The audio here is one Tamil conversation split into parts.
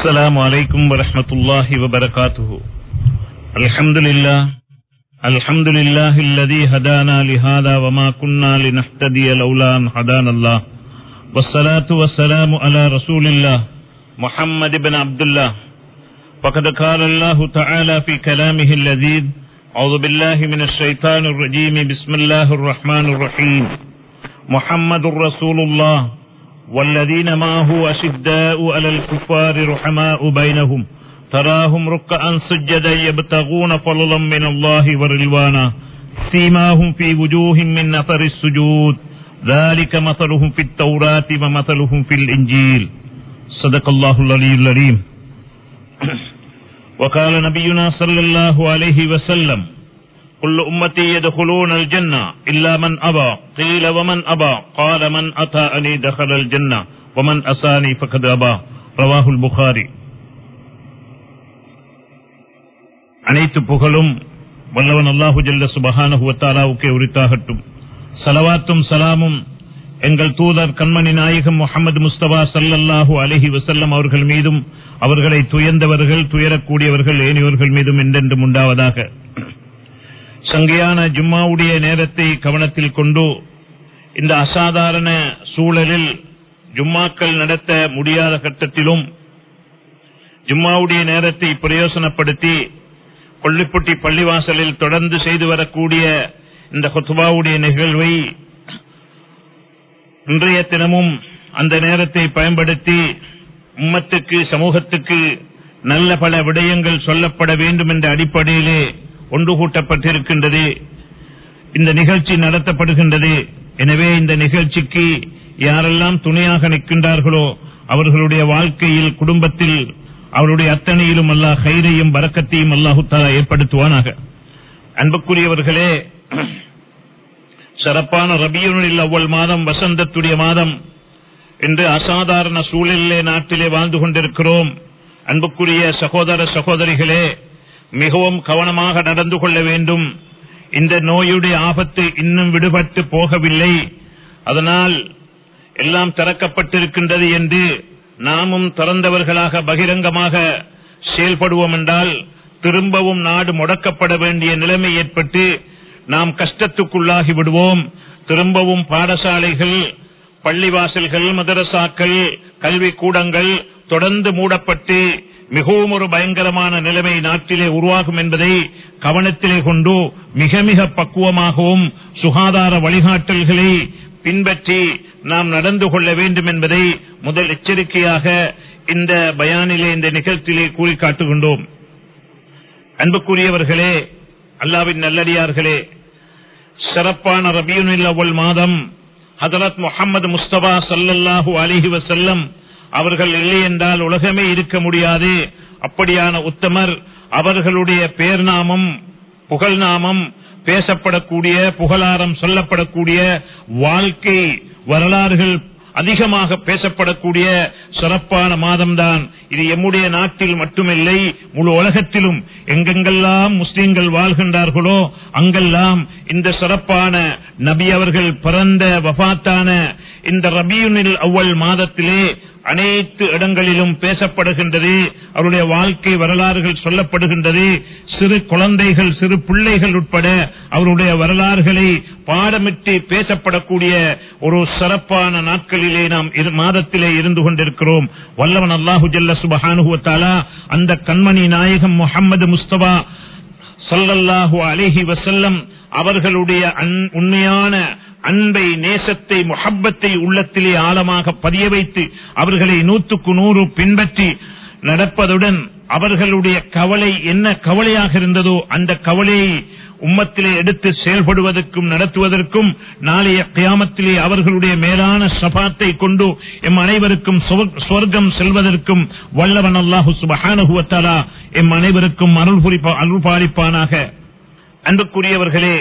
السلام عليكم ورحمة الله وبركاته الحمد لله الحمد لله الذي هدانا لهذا وما كنا لنهتدي لولا أن هدانا الله والصلاة والسلام على رسول الله محمد بن عبد الله فقد قال الله تعالى في كلامه اللذيذ أعوذ بالله من الشيطان الرجيم بسم الله الرحمن الرحيم محمد رسول الله والذين معه أشداء على الكفار رحماء بينهم تراهم ركعا سجدا يبتغون فضلا من الله ورلوانا سيماهم في وجوههم من أثر السجود ذلك مثلهم في التوراة ومثلهم في الإنجيل صدق الله العلي العليم وقال نبينا صلى الله عليه وسلم كل أمتي يدخلون الجنة إلا من أبى قيل ومن أبى قال من أتاني دخل الجنة ومن أساني فقد أبى رواه البخاري அனைத்து புகழும் வல்லவன் அல்லாஹு ஜல்ல சுபஹானஹுவத்தாலாவுக்கே உரித்தாகட்டும் சலவாத்தும் சலாமும் எங்கள் தூதர் கண்மணி நாயகம் முகமது முஸ்தபா சல்லல்லாஹு அலஹி வசல்லம் அவர்கள் மீதும் அவர்களை துயர்ந்தவர்கள் துயரக்கூடியவர்கள் ஏனியவர்கள் மீதும் என்றென்றும் உண்டாவதாக சங்கையான ஜும்மாவுடைய நேரத்தை கவனத்தில் கொண்டு இந்த அசாதாரண சூழலில் ஜும்மாக்கள் நடத்த முடியாத கட்டத்திலும் ஜும்மாவுடைய நேரத்தை பிரயோசனப்படுத்தி கொள்ளிப்பட்டி பள்ளிவாசலில் தொடர்ந்து செய்து வரக்கூடிய இந்த ஹொத்துபாவுடைய நிகழ்வை இன்றைய தினமும் அந்த நேரத்தை பயன்படுத்தி உம்மத்துக்கு சமூகத்துக்கு நல்ல பல விடயங்கள் சொல்லப்பட வேண்டும் என்ற அடிப்படையிலே ஒன்று கூட்டப்பட்டிருக்கின்றது இந்த நிகழ்ச்சி நடத்தப்படுகின்றது எனவே இந்த நிகழ்ச்சிக்கு யாரெல்லாம் துணையாக நிற்கின்றார்களோ அவர்களுடைய வாழ்க்கையில் குடும்பத்தில் அவருடைய அத்தனையிலும் அல்லாஹ் ஹைரையும் பறக்கத்தையும் அல்லாஹுத்தாலா ஏற்படுத்துவானாக அன்புக்குரியவர்களே சிறப்பான ரபியுனில் அவ்வள் மாதம் வசந்தத்துடைய மாதம் என்று அசாதாரண சூழலிலே நாட்டிலே வாழ்ந்து கொண்டிருக்கிறோம் அன்புக்குரிய சகோதர சகோதரிகளே மிகவும் கவனமாக நடந்து கொள்ள வேண்டும் இந்த நோயுடைய ஆபத்து இன்னும் விடுபட்டு போகவில்லை அதனால் எல்லாம் திறக்கப்பட்டிருக்கின்றது என்று நாமும் திறந்தவர்களாக பகிரங்கமாக செயல்படுவோம் என்றால் திரும்பவும் நாடு முடக்கப்பட வேண்டிய நிலைமை ஏற்பட்டு நாம் கஷ்டத்துக்குள்ளாகி விடுவோம் திரும்பவும் பாடசாலைகள் பள்ளிவாசல்கள் மதரசாக்கள் கல்வி கூடங்கள் தொடர்ந்து மூடப்பட்டு மிகவும் ஒரு பயங்கரமான நிலைமை நாட்டிலே உருவாகும் என்பதை கவனத்திலே கொண்டு மிக மிக பக்குவமாகவும் சுகாதார வழிகாட்டல்களை பின்பற்றி நாம் நடந்து கொள்ள வேண்டும் என்பதை முதல் எச்சரிக்கையாக இந்த பயானிலே இந்த நிகழ்ச்சியிலே கூறி காட்டுகின்றோம் அன்புக்குரியவர்களே அல்லாவின் நல்லடியார்களே சிறப்பான ரபியுனில் அவ்வள் மாதம் ஹதரத் முகமது முஸ்தபா சல்லல்லாஹூ அலிஹி வசல்லம் அவர்கள் இல்லை என்றால் உலகமே இருக்க முடியாது அப்படியான உத்தமர் அவர்களுடைய பேர் நாமம் புகழ் நாமம் பேசப்படக்கூடிய புகழாரம் சொல்லப்படக்கூடிய வாழ்க்கை வரலாறுகள் அதிகமாக பேசப்படக்கூடிய சிறப்பான மாதம்தான் இது எம்முடைய நாட்டில் மட்டுமில்லை முழு உலகத்திலும் எங்கெங்கெல்லாம் முஸ்லிம்கள் வாழ்கின்றார்களோ அங்கெல்லாம் இந்த சிறப்பான நபி அவர்கள் பிறந்த வபாத்தான இந்த ரபியுனில் அவ்வள் மாதத்திலே அனைத்து இடங்களிலும் பேசப்படுகின்றது அவருடைய வாழ்க்கை வரலாறுகள் சொல்லப்படுகின்றது சிறு குழந்தைகள் சிறு பிள்ளைகள் உட்பட அவருடைய வரலாறுகளை பாடமிட்டு பேசப்படக்கூடிய ஒரு சிறப்பான நாட்களிலே நாம் மாதத்திலே இருந்து கொண்டிருக்கிறோம் வல்லவன் அல்லாஹு ஜல்ல சுபஹானுவத்தாலா அந்த கண்மணி நாயகம் முகமது முஸ்தபா சொல்லல்லாஹு அலேஹி வசல்லம் அவர்களுடைய உண்மையான அன்பை நேசத்தை முஹப்பத்தை உள்ளத்திலே ஆழமாக பதிய வைத்து அவர்களை நூற்றுக்கு நூறு பின்பற்றி நடப்பதுடன் அவர்களுடைய கவலை என்ன கவலையாக இருந்ததோ அந்த கவலையை உம்மத்திலே எடுத்து செயல்படுவதற்கும் நடத்துவதற்கும் நாளைய கியாமத்திலே அவர்களுடைய மேலான சபாத்தை கொண்டு எம் அனைவருக்கும் சொர்க்கம் செல்வதற்கும் வல்லவன் அல்லாஹு சுபஹானுவத்தாலா எம் அனைவருக்கும் அருள் அருள் பாலிப்பானாக அன்புக்குரியவர்களே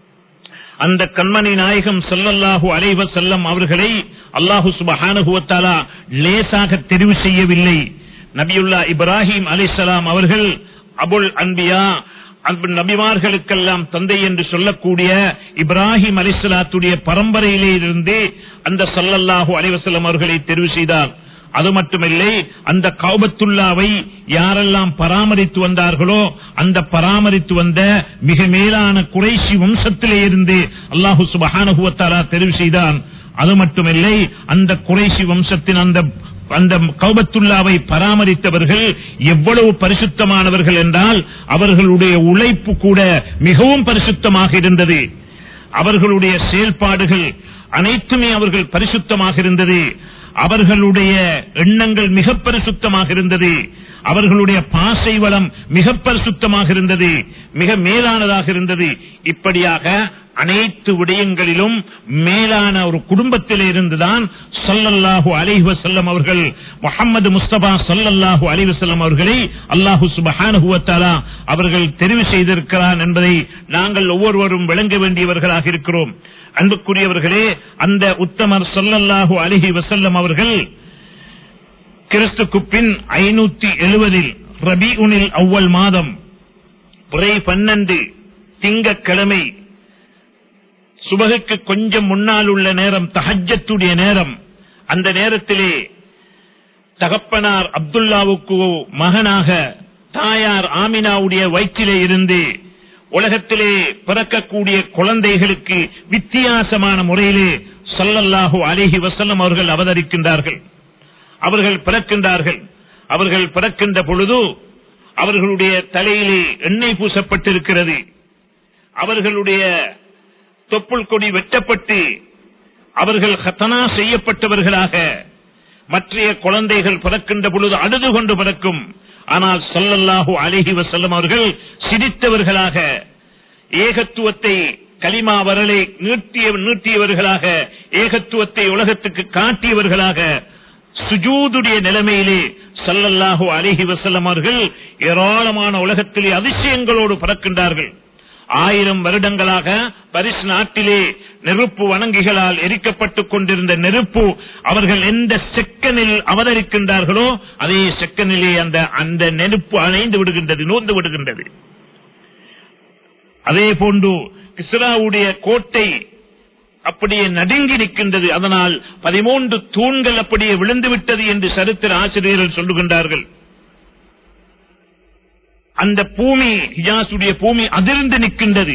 அந்த கண்மணி நாயகம் செல்லல்லாஹு அலைவ செல்லம் அவர்களை அல்லாஹு சுபஹானுவத்தாலா லேசாக தெரிவு செய்யவில்லை நபியுல்லா இப்ராஹிம் அலிசலாம் அவர்கள் அபுல் அன்பியா நபிமார்களுக்கெல்லாம் தந்தை என்று சொல்லக்கூடிய இப்ராஹிம் அலிஸ்லாத்துடைய பரம்பரையிலே இருந்து அந்த சல்லல்லாஹு அலிவசல்லம் அவர்களை தெரிவு செய்தார் அது மட்டுமில்லை அந்த கௌபத்துல்லாவை யாரெல்லாம் பராமரித்து வந்தார்களோ அந்த பராமரித்து வந்த மிக மேலான குறைசி வம்சத்திலே இருந்து அல்லாஹு சுபஹானுவத்தாரா தெரிவு செய்தான் அது மட்டுமில்லை அந்த குறைசி வம்சத்தின் அந்த அந்த கௌபத்துல்லாவை பராமரித்தவர்கள் எவ்வளவு பரிசுத்தமானவர்கள் என்றால் அவர்களுடைய உழைப்பு கூட மிகவும் பரிசுத்தமாக இருந்தது அவர்களுடைய செயல்பாடுகள் அனைத்துமே அவர்கள் பரிசுத்தமாக இருந்தது அவர்களுடைய எண்ணங்கள் மிக பரிசுத்தமாக இருந்தது அவர்களுடைய பாசை வளம் மிக பரிசுத்தமாக இருந்தது மிக மேலானதாக இருந்தது இப்படியாக அனைத்து விடயங்களிலும் மேலான ஒரு குடும்பத்தில் இருந்துதான் சொல்லல்லாஹு அலைஹி வஸல்லம் அவர்கள் முகமது முஸ்தபா சொல்லல்லாஹு அலைஹி வஸல்லம் அவர்களை அல்லாஹு சுபஹானஹு வ தஆலா அவர்கள் தெரிவு செய்திருக்கிறான் என்பதை நாங்கள் ஒவ்வொருவரும் விளங்க வேண்டியவர்களாக இருக்கிறோம் அன்புக்குரியவர்களே அந்த உத்தமர் சொல்லல்லாஹு அலைஹி வஸல்லம் அவர்கள் கிறிஸ்துக்கு பின் ஐநூத்தி எழுபதில் ரபிஉனில் அவ்வல் மாதம் புரை பன்னெண்டு திங்கக்கிழமை சுபகுக்கு கொஞ்சம் முன்னால் உள்ள நேரம் தஹஜத்துடைய நேரம் அந்த நேரத்திலே தகப்பனார் அப்துல்லாவுக்கு மகனாக தாயார் ஆமினாவுடைய வயிற்றிலே இருந்து உலகத்திலே பிறக்கக்கூடிய குழந்தைகளுக்கு வித்தியாசமான முறையிலே சொல்லல்லாஹு அலிஹி வசல்லம் அவர்கள் அவதரிக்கின்றார்கள் அவர்கள் பிறக்கின்றார்கள் அவர்கள் பிறக்கின்ற பொழுது அவர்களுடைய தலையிலே எண்ணெய் பூசப்பட்டிருக்கிறது அவர்களுடைய தொப்புள் கொடி வெட்டப்பட்டு அவர்கள் ஹத்தனா செய்யப்பட்டவர்களாக மற்றைய குழந்தைகள் பிறக்கின்ற பொழுது அழுது கொண்டு பிறக்கும் ஆனால் சொல்லல்லாஹு அலிஹி வசல்லம் அவர்கள் சிரித்தவர்களாக ஏகத்துவத்தை கலிமா வரலை நீட்டிய நீட்டியவர்களாக ஏகத்துவத்தை உலகத்துக்கு காட்டியவர்களாக சுஜூதுடைய நிலைமையிலே சல்லல்லாஹு அலிஹி வசல்லம் அவர்கள் ஏராளமான உலகத்திலே அதிசயங்களோடு பிறக்கின்றார்கள் ஆயிரம் வருடங்களாக பரிசு நாட்டிலே நெருப்பு வணங்கிகளால் எரிக்கப்பட்டுக் கொண்டிருந்த நெருப்பு அவர்கள் எந்த செக்கனில் அவதரிக்கின்றார்களோ அதே செக்கனிலே அந்த அந்த நெருப்பு அணைந்து விடுகின்றது நோந்து விடுகின்றது அதே போன்று கிஸ்ராவுடைய கோட்டை அப்படியே நடுங்கி நிற்கின்றது அதனால் பதிமூன்று தூண்கள் அப்படியே விழுந்து விட்டது என்று சரித்திர ஆசிரியர்கள் சொல்லுகின்றார்கள் அந்த பூமி ஹிஜாசுடைய பூமி அதிர்ந்து நிற்கின்றது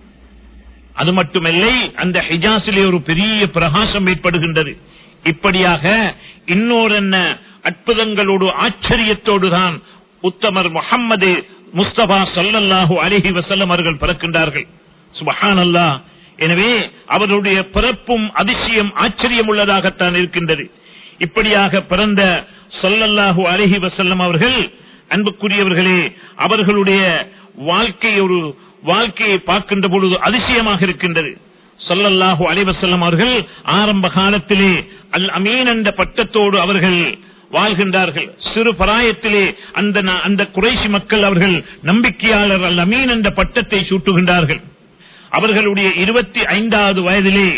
அது மட்டுமில்லை அந்த ஹிஜாஸிலே ஒரு பெரிய பிரகாசம் ஏற்படுகின்றது இப்படியாக இன்னொரு என்ன அற்புதங்களோடு ஆச்சரியத்தோடு தான் உத்தமர் முகம்மது முஸ்தபா சொல்லல்லாஹு அலிஹி வசல்லம் அவர்கள் பிறக்கின்றார்கள் சுபஹான் அல்லா எனவே அவருடைய பிறப்பும் அதிசயம் ஆச்சரியம் உள்ளதாகத்தான் இருக்கின்றது இப்படியாக பிறந்த சொல்லல்லாஹு அலிஹி வசல்லம் அவர்கள் அன்புக்குரியவர்களே அவர்களுடைய வாழ்க்கை ஒரு வாழ்க்கையை பார்க்கின்ற பொழுது அதிசயமாக இருக்கின்றது சொல்லல்லாஹு அலைவசல்லம் அவர்கள் ஆரம்ப காலத்திலே அல் அமீன் என்ற பட்டத்தோடு அவர்கள் வாழ்கின்றார்கள் சிறு பராயத்திலே அந்த அந்த குறைசி மக்கள் அவர்கள் நம்பிக்கையாளர் அல் அமீன் என்ற பட்டத்தை சூட்டுகின்றார்கள் அவர்களுடைய இருபத்தி ஐந்தாவது வயதிலே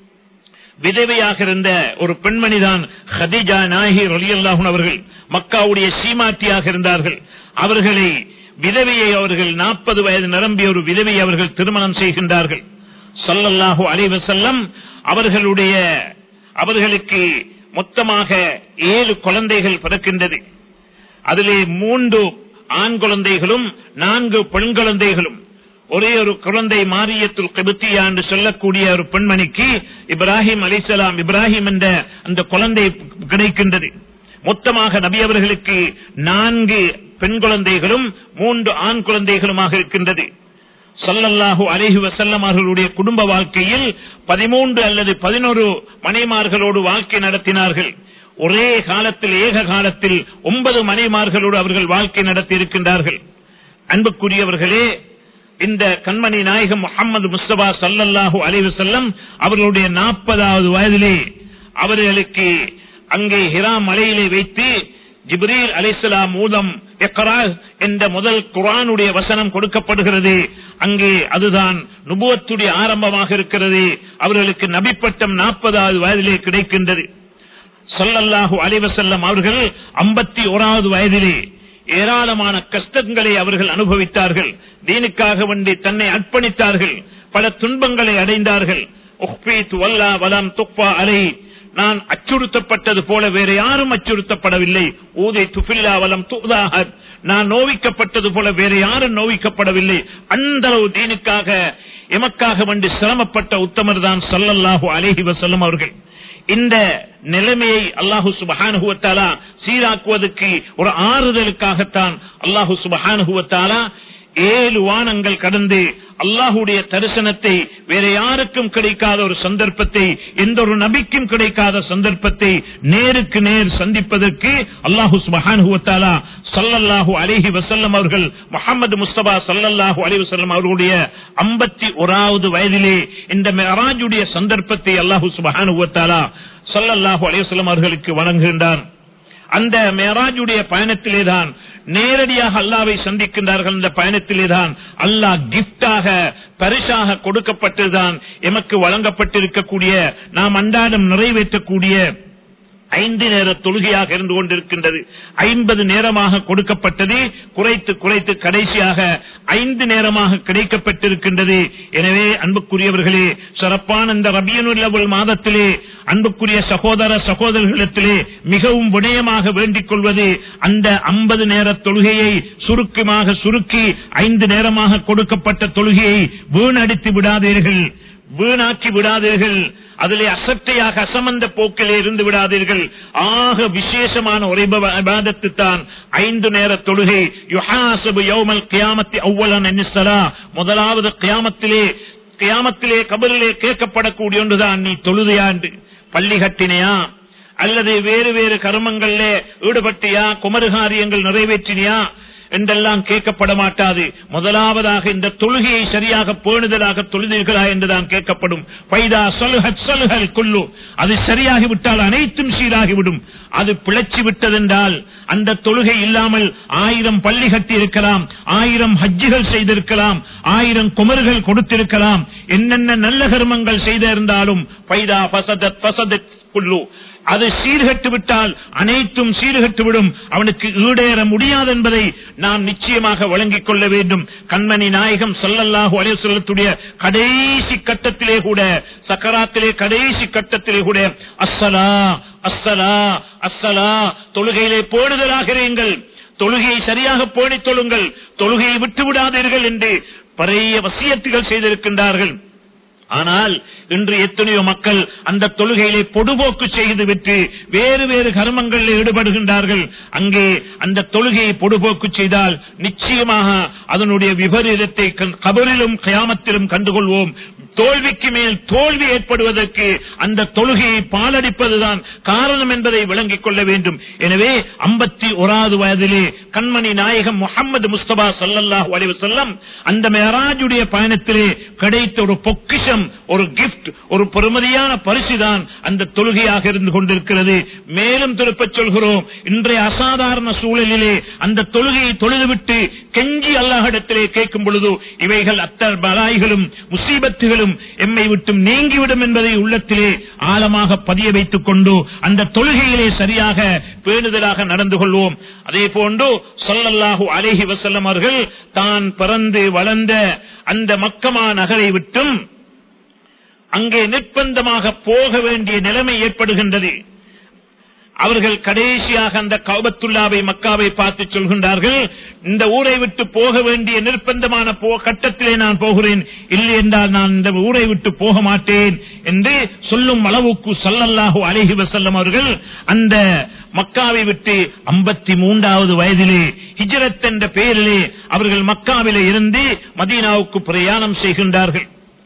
விதவையாக இருந்த ஒரு பெண்மணிதான் ஹதிஜா நாயகி ரலியல்லாஹுன் அவர்கள் மக்காவுடைய சீமாட்டியாக இருந்தார்கள் அவர்களை விதவையை அவர்கள் நாற்பது வயது நிரம்பிய ஒரு விதவையை அவர்கள் திருமணம் செய்கின்றார்கள் சொல்லல்லாஹு அலைவசல்லம் அவர்களுடைய அவர்களுக்கு மொத்தமாக ஏழு குழந்தைகள் பிறக்கின்றது அதிலே மூன்று ஆண் குழந்தைகளும் நான்கு பெண் குழந்தைகளும் ஒரே ஒரு குழந்தை மாரியத்துல் கபித்தியா என்று சொல்லக்கூடிய ஒரு பெண்மணிக்கு இப்ராஹிம் அலிசலாம் இப்ராஹிம் என்ற அந்த குழந்தை கிடைக்கின்றது மொத்தமாக நபி அவர்களுக்கு நான்கு பெண் குழந்தைகளும் மூன்று ஆண் குழந்தைகளுமாக இருக்கின்றது சொல்லல்லாஹு அலேஹி வசல்லம் அவர்களுடைய குடும்ப வாழ்க்கையில் பதிமூன்று அல்லது பதினோரு மனைமார்களோடு வாழ்க்கை நடத்தினார்கள் ஒரே காலத்தில் ஏக காலத்தில் ஒன்பது மனைமார்களோடு அவர்கள் வாழ்க்கை நடத்தி இருக்கின்றார்கள் அன்புக்குரியவர்களே இந்த கண்மணி நாயகம் முகமது முஸ்தபா சல்லல்லாஹு அலைவு செல்லம் அவர்களுடைய நாற்பதாவது வயதிலே அவர்களுக்கு அங்கே ஹிரா மலையிலே வைத்து ஜிப்ரீல் அலிசலாம் மூலம் என்ற முதல் குரானுடைய வசனம் கொடுக்கப்படுகிறது அங்கே அதுதான் நுபுவத்துடைய ஆரம்பமாக இருக்கிறது அவர்களுக்கு நபிப்பட்டம் நாற்பதாவது வயதிலே கிடைக்கின்றது சொல்லல்லாஹு அலைவசல்லம் அவர்கள் ஐம்பத்தி ஓராவது வயதிலே ஏராளமான கஷ்டங்களை அவர்கள் அனுபவித்தார்கள் தீனுக்காக வேண்டி தன்னை அர்ப்பணித்தார்கள் பல துன்பங்களை அடைந்தார்கள் அலை நான் அச்சுறுத்தப்பட்டது போல வேற யாரும் அச்சுறுத்தப்படவில்லை ஊதை துஃபில்லாவலம் தூதாக நான் நோவிக்கப்பட்டது போல வேற யாரும் நோவிக்கப்படவில்லை அந்த அளவு தீனுக்காக எமக்காக வந்து சிரமப்பட்ட உத்தமர் தான் சல்லல்லாஹு அலேஹி வசல்லம் அவர்கள் இந்த நிலைமையை அல்லாஹு சுபஹானுகுவத்தாலா சீராக்குவதற்கு ஒரு ஆறுதலுக்காகத்தான் அல்லாஹு சுபஹானுகுவத்தாலா ஏழு வானங்கள் கடந்து அல்லாஹுடைய தரிசனத்தை வேற யாருக்கும் கிடைக்காத ஒரு சந்தர்ப்பத்தை எந்த ஒரு நபிக்கும் கிடைக்காத சந்தர்ப்பத்தை நேருக்கு நேர் சந்திப்பதற்கு அல்லாஹு சுபஹானுவத்தாலா சல்லல்லாஹு அலிஹி வசல்லம் அவர்கள் முகமது முஸ்தபா சல்லல்லாஹு அலி வசல்லம் அவர்களுடைய ஐம்பத்தி ஓராவது வயதிலே இந்த மெராஜுடைய சந்தர்ப்பத்தை அல்லாஹு சுபஹானுவத்தாலா சல்லல்லாஹு அலிவசல்லம் அவர்களுக்கு வழங்குகின்றான் அந்த மேராஜுடைய பயணத்திலே தான் நேரடியாக அல்லாவை சந்திக்கின்றார்கள் அந்த பயணத்திலே தான் அல்லாஹ் கிப்டாக பரிசாக கொடுக்கப்பட்டதுதான் எமக்கு வழங்கப்பட்டிருக்கக்கூடிய நாம் அன்றாடம் நிறைவேற்றக்கூடிய ஐந்து நேர தொழுகையாக இருந்து கொண்டிருக்கின்றது ஐம்பது நேரமாக கொடுக்கப்பட்டது குறைத்து குறைத்து கடைசியாக ஐந்து நேரமாக கிடைக்கப்பட்டிருக்கின்றது எனவே அன்புக்குரியவர்களே சிறப்பான இந்த ரபியனுள்ளவள் மாதத்திலே அன்புக்குரிய சகோதர சகோதரர்களிடத்திலே மிகவும் விடயமாக வேண்டிக் கொள்வது அந்த ஐம்பது நேர தொழுகையை சுருக்கமாக சுருக்கி ஐந்து நேரமாக கொடுக்கப்பட்ட தொழுகையை வீணடித்து விடாதீர்கள் வீணாக்கி விடாதீர்கள் அதிலே அசட்டையாக அசமந்த போக்கிலே இருந்து விடாதீர்கள் ஆக விசேஷமான ஒரு விவாதத்து தான் ஐந்து நேர தொழுகை யுஹாசபு யௌமல் கியாமத்தி அவ்வளன் என்னிசரா முதலாவது கியாமத்திலே கியாமத்திலே கபரிலே கேட்கப்படக்கூடிய ஒன்றுதான் நீ தொழுதையாண்டு பள்ளி கட்டினையா அல்லது வேறு வேறு கர்மங்கள்ல ஈடுபட்டியா குமருகாரியங்கள் நிறைவேற்றினியா என்றெல்லாம் கேட்கப்பட மாட்டாது முதலாவதாக இந்த தொழுகையை சரியாக பேணுதலாக தொழுதீர்களா என்றுதான் கேட்கப்படும் பைதா சொல்ஹத் சொல்ஹல் குல்லு அது சரியாகிவிட்டால் அனைத்தும் சீராகிவிடும் அது பிழைச்சி விட்டதென்றால் அந்த தொழுகை இல்லாமல் ஆயிரம் பள்ளி கட்டி இருக்கலாம் ஆயிரம் ஹஜ்ஜிகள் செய்திருக்கலாம் ஆயிரம் குமர்கள் கொடுத்திருக்கலாம் என்னென்ன நல்ல கர்மங்கள் செய்திருந்தாலும் பைதா பசதத் பசதத் குல்லு அது சீர்கட்டு விட்டால் அனைத்தும் சீர்கட்டு விடும் அவனுக்கு ஈடேற முடியாது என்பதை நாம் நிச்சயமாக வழங்கிக் கொள்ள வேண்டும் கண்மணி நாயகம் சொல்லல்லாஹு அலையுடைய கடைசி கட்டத்திலே கூட சக்கராத்திலே கடைசி கட்டத்திலே கூட அஸ்ஸலா அஸ்ஸலா அஸ்ஸலா தொழுகையிலே போடுதலாகிறீங்கள் தொழுகையை சரியாக போடித் தொழுங்கள் தொழுகையை விட்டு விடாதீர்கள் என்று பழைய வசியத்துகள் செய்திருக்கின்றார்கள் ஆனால் இன்று எத்தனையோ மக்கள் அந்த தொழுகையிலே பொடுபோக்கு செய்து விட்டு வேறு வேறு கர்மங்களில் ஈடுபடுகின்றார்கள் அங்கே அந்த தொழுகையை பொடுபோக்கு செய்தால் நிச்சயமாக அதனுடைய விபரீதத்தை கபரிலும் கயாமத்திலும் கண்டுகொள்வோம் தோல்விக்கு மேல் தோல்வி ஏற்படுவதற்கு அந்த தொழுகையை பாலடிப்பதுதான் காரணம் என்பதை விளங்கிக் கொள்ள வேண்டும் எனவே ஐம்பத்தி ஓராவது வயதிலே கண்மணி நாயகம் முகமது முஸ்தபா சல்லாஹூ அலைவு செல்லம் அந்த மேராஜுடைய பயணத்திலே கிடைத்த ஒரு பொக்கிஷம் ஒரு கிஃப்ட் ஒரு பெருமதியான பரிசுதான் அந்த தொழுகையாக இருந்து கொண்டிருக்கிறது மேலும் திருப்பச் சொல்கிறோம் இன்றைய அசாதாரண சூழலிலே அந்த தொழுகையை தொழுதுவிட்டு கெஞ்சி அல்லாஹிடத்திலே கேட்கும் பொழுது இவைகள் அத்தர் பலாய்களும் முசீபத்துகளும் எம்மை விட்டும் நீங்கிவிடும் என்பதை உள்ளத்திலே ஆழமாக பதிய வைத்துக் கொண்டு அந்த தொழுகையிலே சரியாக பேணுதலாக நடந்து கொள்வோம் அதே போன்று சொல்லல்லாஹு அலேஹி வசல்லம் அவர்கள் தான் பிறந்து வளர்ந்த அந்த மக்கமா நகரை விட்டும் அங்கே நிர்பந்தமாக போக வேண்டிய நிலைமை ஏற்படுகின்றது அவர்கள் கடைசியாக அந்த கௌபத்துல்லாவை மக்காவை பார்த்து சொல்கின்றார்கள் இந்த ஊரை விட்டு போக வேண்டிய நிர்பந்தமான கட்டத்திலே நான் போகிறேன் இல்லை என்றால் நான் இந்த ஊரை விட்டு போக மாட்டேன் என்று சொல்லும் அளவுக்கு சல்லல்லாஹு அலஹி வசல்லம் அவர்கள் அந்த மக்காவை விட்டு ஐம்பத்தி மூன்றாவது வயதிலே ஹிஜரத் என்ற பெயரிலே அவர்கள் மக்காவிலே இருந்து மதீனாவுக்கு பிரயாணம் செய்கின்றார்கள்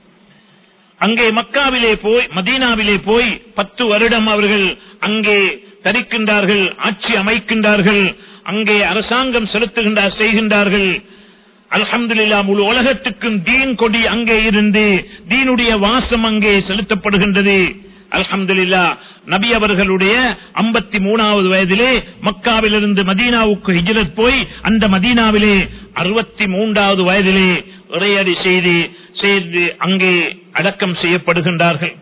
அங்கே மக்காவிலே போய் மதீனாவிலே போய் பத்து வருடம் அவர்கள் அங்கே தரிக்கின்றார்கள் ஆட்சி அமைக்கின்றார்கள் அங்கே அரசாங்கம் செலுத்துகின்றார் செய்கின்றார்கள் அல்ஹம்துலில்லா முழு உலகத்துக்கும் தீன் கொடி அங்கே இருந்து தீனுடைய வாசம் அங்கே செலுத்தப்படுகின்றது அல்ஹம்துலில்லா நபி அவர்களுடைய ஐம்பத்தி மூணாவது வயதிலே மக்காவிலிருந்து மதீனாவுக்கு ஹிஜரத் போய் அந்த மதீனாவிலே அறுபத்தி மூன்றாவது வயதிலே இறையடி செய்து செய்து அங்கே அடக்கம் செய்யப்படுகின்றார்கள்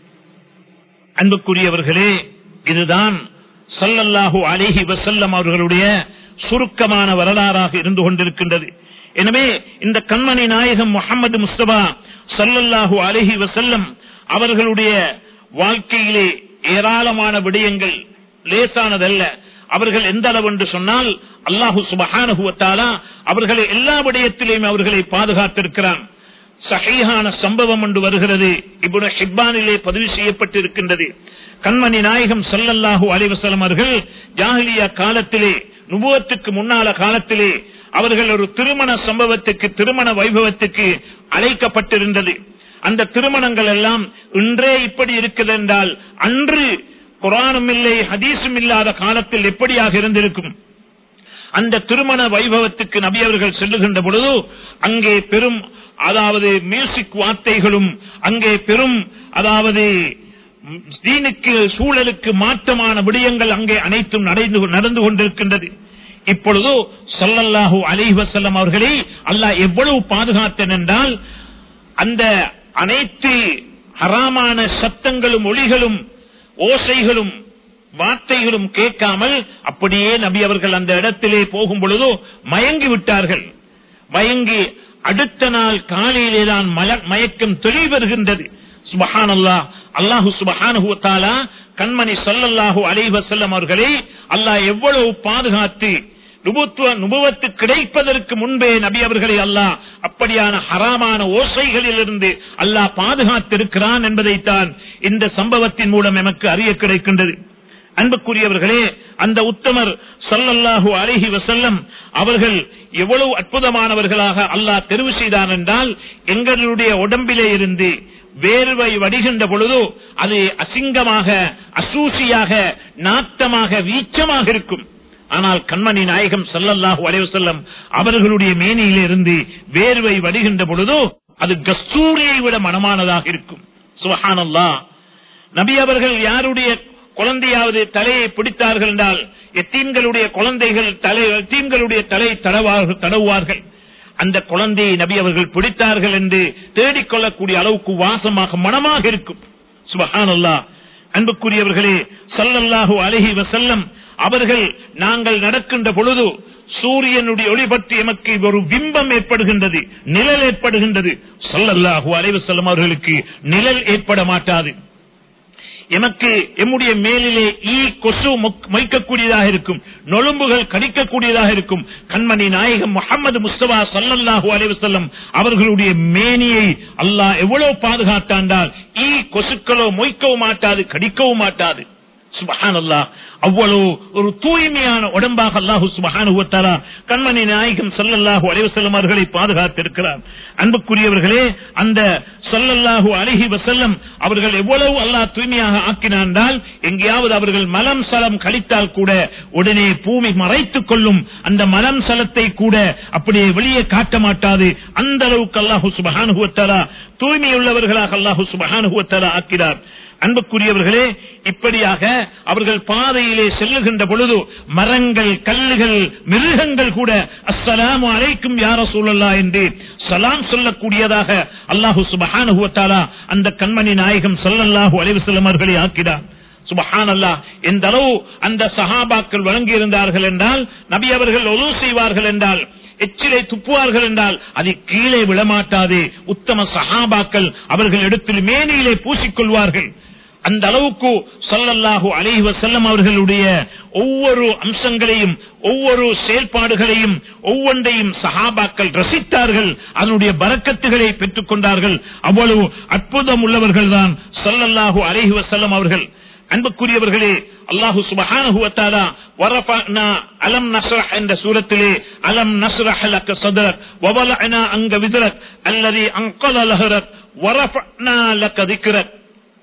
அன்புக்குரியவர்களே இதுதான் சல்லல்லாஹு அலிஹி வசல்லம் அவர்களுடைய சுருக்கமான வரலாறாக இருந்து கொண்டிருக்கின்றது எனவே இந்த கண்மணி நாயகம் முகமது முஸ்தபா சல்லல்லாஹு அலிஹி வசல்லம் அவர்களுடைய வாழ்க்கையிலே ஏராளமான விடயங்கள் லேசானதல்ல அவர்கள் எந்த அளவு என்று சொன்னால் அல்லாஹு சுபஹானுவத்தாலா அவர்களை எல்லா விடயத்திலையும் அவர்களை பாதுகாத்திருக்கிறான் சகையான சம்பவம் ஒன்று வருகிறது இபுன ஹிப்பானிலே பதிவு செய்யப்பட்டிருக்கின்றது கண்மணி நாயகம் சல்லல்லாஹு அலைவசலம் அவர்கள் ஜாஹிலியா காலத்திலே நுபுவத்துக்கு முன்னால காலத்திலே அவர்கள் ஒரு திருமண சம்பவத்துக்கு திருமண வைபவத்துக்கு அழைக்கப்பட்டிருந்தது அந்த திருமணங்கள் எல்லாம் இன்றே இப்படி இருக்குது என்றால் அன்று குரானும் இல்லை ஹதீஸும் இல்லாத காலத்தில் எப்படியாக இருந்திருக்கும் அந்த திருமண வைபவத்துக்கு நபி அவர்கள் செல்லுகின்ற பொழுது அங்கே பெரும் அதாவது மியூசிக் வார்த்தைகளும் அங்கே பெரும் அதாவது தீனுக்கு சூழலுக்கு மாற்றமான விடயங்கள் அங்கே அனைத்தும் நடந்து கொண்டிருக்கின்றது இப்பொழுது சொல்லல்லாஹு அலைஹி வசல்லம் அவர்களை அல்லாஹ் எவ்வளவு பாதுகாத்தன் என்றால் அந்த அனைத்து ஹராமான சத்தங்களும் ஒளிகளும் ஓசைகளும் வார்த்தைகளும் கேட்காமல் அப்படியே நபி அவர்கள் அந்த இடத்திலே போகும் பொழுதோ மயங்கி விட்டார்கள் மயங்கி அடுத்த நாள் காலையிலே தான் மயக்கம் தெளிவு வருகின்றது சுபஹானல்லா அல்லாஹு சுபஹானுத்தாலா கண்மணி சொல்லல்லாஹு அலைவசல்லம் அவர்களை அல்லாஹ் எவ்வளவு பாதுகாத்து நுபுத்துவ நுபுவத்து கிடைப்பதற்கு முன்பே நபி அவர்களை அல்லாஹ் அப்படியான ஹராமான ஓசைகளிலிருந்து அல்லாஹ் பாதுகாத்திருக்கிறான் என்பதைத்தான் இந்த சம்பவத்தின் மூலம் எமக்கு அறிய கிடைக்கின்றது அன்புக்குரியவர்களே அந்த உத்தமர் சொல்லல்லாஹு அலஹி வசல்லம் அவர்கள் எவ்வளவு அற்புதமானவர்களாக அல்லாஹ் தெரிவு செய்தான் என்றால் எங்களுடைய உடம்பிலே இருந்து வேர்வை வடிகின்ற பொழுதோ அது அசிங்கமாக அசூசியாக நாட்டமாக வீச்சமாக இருக்கும் ஆனால் கண்மணி நாயகம் சல்லல்லாஹு அலைவசல்லம் அவர்களுடைய மேனியிலிருந்து வேர்வை வடிகின்ற பொழுதோ அது கஸ்தூரியை விட மனமானதாக இருக்கும் சுபஹானல்லா நபி அவர்கள் யாருடைய குழந்தையாவது தலையை பிடித்தார்கள் என்றால் எத்தீன்களுடைய குழந்தைகள் தலை எத்தீன்களுடைய தலை தடவார்கள் தடவுவார்கள் அந்த குழந்தையை நபி அவர்கள் பிடித்தார்கள் என்று தேடிக்கொள்ளக்கூடிய அளவுக்கு வாசமாக மனமாக இருக்கும் சுபஹானல்லா அன்புக்குரியவர்களே சல்லல்லாஹு அலஹி வசல்லம் அவர்கள் நாங்கள் நடக்கின்ற பொழுது சூரியனுடைய ஒளி பற்றி எமக்கு ஒரு பிம்பம் ஏற்படுகின்றது நிழல் ஏற்படுகின்றது சல்லல்லாஹு அலைவசல்லம் அவர்களுக்கு நிழல் ஏற்பட மாட்டாது எமக்கு எம்முடைய மேலிலே ஈ கொசு மொய்க்கக்கூடியதாக இருக்கும் நொழும்புகள் கடிக்கக்கூடியதாக இருக்கும் கண்மணி நாயகம் முகமது முஸ்தபா சல்லல்லாஹு அலைவசல்லம் அவர்களுடைய மேனியை அல்லாஹ் எவ்வளவு பாதுகாத்தாண்டால் ஈ கொசுக்களோ மொய்க்கவும் மாட்டாது கடிக்கவும் மாட்டாது சுபஹானல்லா அவ்வளவு ஒரு தூய்மையான உடம்பாக அல்லாஹு சுபஹானுவத்தாரா கண்மணி நாயகம் சொல்லல்லாஹு அலைவசல்லம் அவர்களை பாதுகாத்திருக்கிறார் அன்புக்குரியவர்களே அந்த சொல்லல்லாஹு அலஹி வசல்லம் அவர்கள் எவ்வளவு அல்லாஹ் தூய்மையாக ஆக்கினால் எங்கேயாவது அவர்கள் மலம் சலம் கழித்தால் கூட உடனே பூமி மறைத்துக் கொள்ளும் அந்த மலம் சலத்தை கூட அப்படியே வெளியே காட்ட மாட்டாது அந்த அளவுக்கு அல்லாஹு சுபஹானுவத்தாரா தூய்மையுள்ளவர்களாக அல்லாஹு சுபஹானுவத்தாரா ஆக்கிறார் அன்புக்குரியவர்களே இப்படியாக அவர்கள் பாதையிலே செல்லுகின்ற பொழுது மரங்கள் கல்லுகள் மிருகங்கள் கூட அஸ்ஸலாமு அலைக்கும் யார சூழல்லா என்று சலாம் சொல்லக்கூடியதாக அல்லாஹு சுபஹானுவத்தாலா அந்த கண்மணி நாயகம் சொல்லல்லாஹு அலைவசல்லம் அவர்களை ஆக்கினார் சுபஹான் அல்லா எந்த அளவு அந்த சஹாபாக்கள் வழங்கி இருந்தார்கள் என்றால் நபி அவர்கள் ஒலு செய்வார்கள் என்றால் எச்சிலை துப்புவார்கள் என்றால் அது கீழே விழமாட்டாது உத்தம சஹாபாக்கள் அவர்கள் இடத்தில் மேனியிலே பூசிக்கொள்வார்கள் அந்த அளவுக்கு சொல்லல்லாஹு அலைஹி வசல்லம் அவர்களுடைய ஒவ்வொரு அம்சங்களையும் ஒவ்வொரு செயல்பாடுகளையும் ஒவ்வொன்றையும் சஹாபாக்கள் ரசித்தார்கள் அதனுடைய பறக்கத்துகளை பெற்றுக் கொண்டார்கள் அவ்வளவு அற்புதம் உள்ளவர்கள் தான் சொல்லல்லாஹு அலைஹி வசல்லம் அவர்கள் அன்புக்குரியவர்களே அல்லாஹு சுபஹானுவத்தாலா வரஃபனா அலம் நஸ்ரஹ் என்ற சூரத்திலே அலம் நஸ்ரஹ் லக்க சதரக் வவலஅனா அங்க விதரக் அல்லதி அன்கல லஹரக் வரஃபனா லக்க திக்ரக்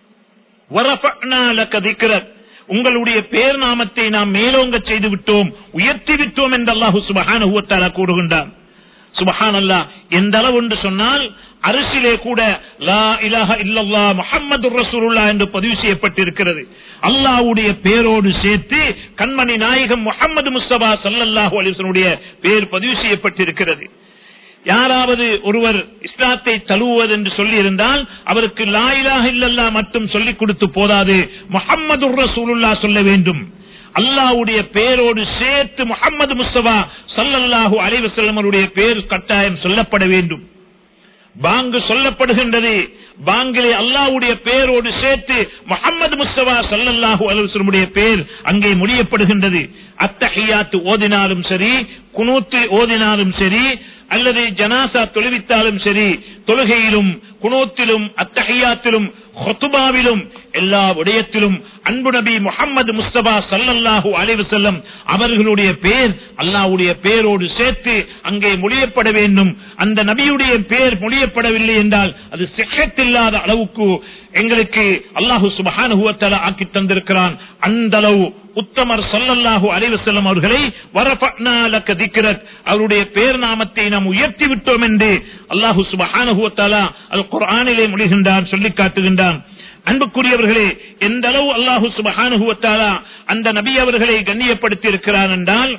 வரஃபனா லக்க திக்ரக் உங்களுடைய பேர் நாமத்தை நாம் மேலோங்க செய்து விட்டோம் உயர்த்தி விட்டோம் என்று அல்லாஹு சுபஹானுவத்தாலா கூறுகின்றான் சுபஹான் அல்லா எந்த அளவு என்று சொன்னால் அரசிலே கூட லா இலாஹ இல்லல்லா முஹம்மது ரசூலுல்லா என்று பதிவு செய்யப்பட்டிருக்கிறது அல்லாஹ்வுடைய பேரோடு சேர்த்து கண்மணி நாயகம் முகமது முஸ்தபா சல்லல்லாஹு அலிசனுடைய பேர் பதிவு செய்யப்பட்டிருக்கிறது யாராவது ஒருவர் இஸ்லாத்தை தழுவுவது என்று சொல்லி இருந்தால் அவருக்கு லா இலாஹ இல்லல்லா மட்டும் சொல்லிக் கொடுத்து போதாது முகம்மது ரசூலுல்லா சொல்ல வேண்டும் அல்லாவுடைய பேரோடு சேர்த்து முகமது முஸ்தபா சல்லல்லாஹு அலைவசல்லமருடைய பேர் கட்டாயம் சொல்லப்பட வேண்டும் பாங்கு சொல்லப்படுகின்றது பாங்கிலே அல்லாஹ்வுடைய பெயரோடு சேர்த்து முஹம்மது முஸ்தபா ஸல்லல்லாஹு அலைஹி வஸல்லமுடைய பெயர் அங்கே முடியப்படுகின்றது அத்தஹியாத்து ஓதினாலும் சரி குனூத்து ஓதினாலும் சரி அல்லது ஜனாசா தொழுவித்தாலும் சரி தொழுகையிலும் குனூத்திலும் அத்தஹியாத்திலும் ஹொத்துபாவிலும் எல்லா விடயத்திலும் அன்பு நபி முஹம்மது முஸ்தபா சல்லல்லாஹு அலைஹி வஸல்லம் அவர்களுடைய பேர் அல்லாஹ்வுடைய பேரோடு சேர்த்து அங்கே முடியப்பட வேண்டும் அந்த நபியுடைய பேர் முடியப்படவில்லை என்றால் அது சிஹத்தில்லாத அளவுக்கு எங்களுக்கு அல்லாஹு சுபஹானஹு வ தஆலா ஆக்கி தந்திருக்கிறான் அந்த அளவு உத்தமர் ஸல்லல்லாஹு அலைஹி வஸல்லம் அவர்களை வரஃபனா லக திக்ரக் அவருடைய பேர் நாமத்தை நாம் உயர்த்தி விட்டோம் என்று அல்லாஹு சுபஹானஹு வ தஆலா அல் குர்ஆனிலே முடிகின்றான் சொல்லி காட்டுகின்றான் அன்புக்குரியவர்களே எந்த அளவு அல்லாஹு சுபஹானஹு வ தஆலா அந்த நபி அவர்களை கண்ணியப்படுத்தி இருக்கிறார் என்றால்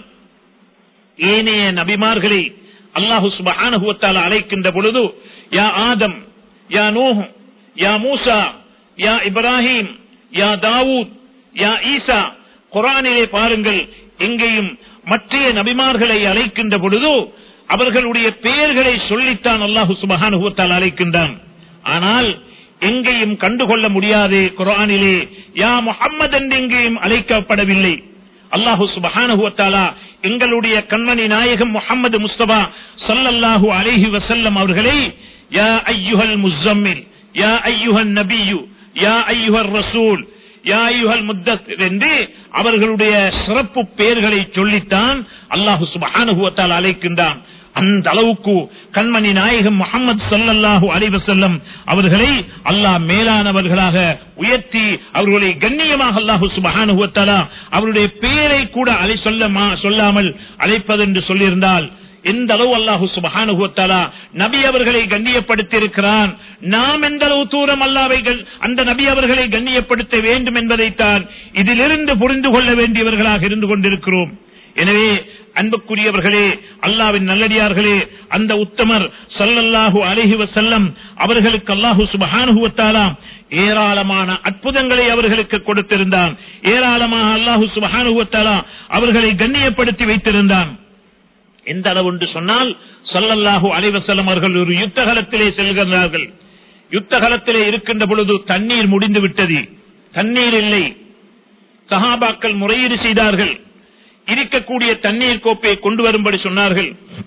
ஏனைய நபிமார்களை அல்லாஹு சுபஹானஹு வ தஆலா அழைக்கின்ற பொழுது யா ஆதம் யா நூஹ் யா மூசா யா இப்ராஹிம் யா தாவூத் யா ஈசா குரானிலே பாருங்கள் எங்கேயும் மற்றைய நபிமார்களை அழைக்கின்ற பொழுது அவர்களுடைய பெயர்களை சொல்லித்தான் அல்லாஹு சுபஹானஹு வ தஆலா அழைக்கின்றான் ஆனால் எங்கேயும் கண்டுகொள்ள முடியாது குரானிலே யா முஹம்மது என்று எங்கேயும் அழைக்கப்படவில்லை அல்லாஹு சுபஹானஹு வ தஆலா எங்களுடைய கண்மணி நாயகம் முஹம்மது முஸ்தபா ஸல்லல்லாஹு அலைஹி வஸல்லம் அவர்களை யா அய்யுஹல் முஸம்மில் யா ஐயுஹன் நபியு யா ஐயுஹர் ரசூல் யா ஐயுஹல் முத்தஸிர் என்று அவர்களுடைய சிறப்பு பெயர்களை சொல்லித்தான் அல்லாஹு சுப்ஹானஹு வ தஆலா அழைக்கின்றான் அந்த அளவுக்கு கண்மணி நாயகம் முகமது ஸல்லல்லாஹு அலைஹி வஸல்லம் அவர்களை அல்லாஹ் மேலானவர்களாக உயர்த்தி அவர்களை கண்ணியமாக அல்லாஹு சுப்ஹானஹு வ தஆலா அவருடைய பெயரை கூட அலை சொல்ல சொல்லாமல் அழைப்பதென்று சொல்லியிருந்தால் எந்த அளவு அல்லாஹு சுபஹானுஹு வ தஆலா நபி அவர்களை கண்ணியப்படுத்தி இருக்கிறான் நாம் எந்த அளவு தூரம் அல்லாவை அந்த நபி அவர்களை கண்ணியப்படுத்த வேண்டும் என்பதைத்தான் இதிலிருந்து புரிந்து கொள்ள வேண்டியவர்களாக இருந்து கொண்டிருக்கிறோம் எனவே அன்புக்குரியவர்களே அல்லாவின் நல்லடியார்களே அந்த உத்தமர் சல்லல்லாஹு அலைஹி வஸல்லம் அவர்களுக்கு அல்லாஹு சுப்ஹானஹு வ தஆலா ஏராளமான அற்புதங்களை அவர்களுக்கு கொடுத்திருந்தான் ஏராளமாக அல்லாஹு சுப்ஹானஹு வ தஆலா அவர்களை கண்ணியப்படுத்தி வைத்திருந்தான் எந்த அளவு என்று சொன்னால் சல்லல்லாஹு அலைவசல்லம் அவர்கள் ஒரு யுத்த காலத்திலே செல்கிறார்கள் யுத்த காலத்திலே இருக்கின்ற பொழுது தண்ணீர் முடிந்து விட்டது தண்ணீர் இல்லை சஹாபாக்கள் முறையீடு செய்தார்கள் இருக்கக்கூடிய தண்ணீர் கோப்பையை கொண்டு வரும்படி சொன்னார்கள்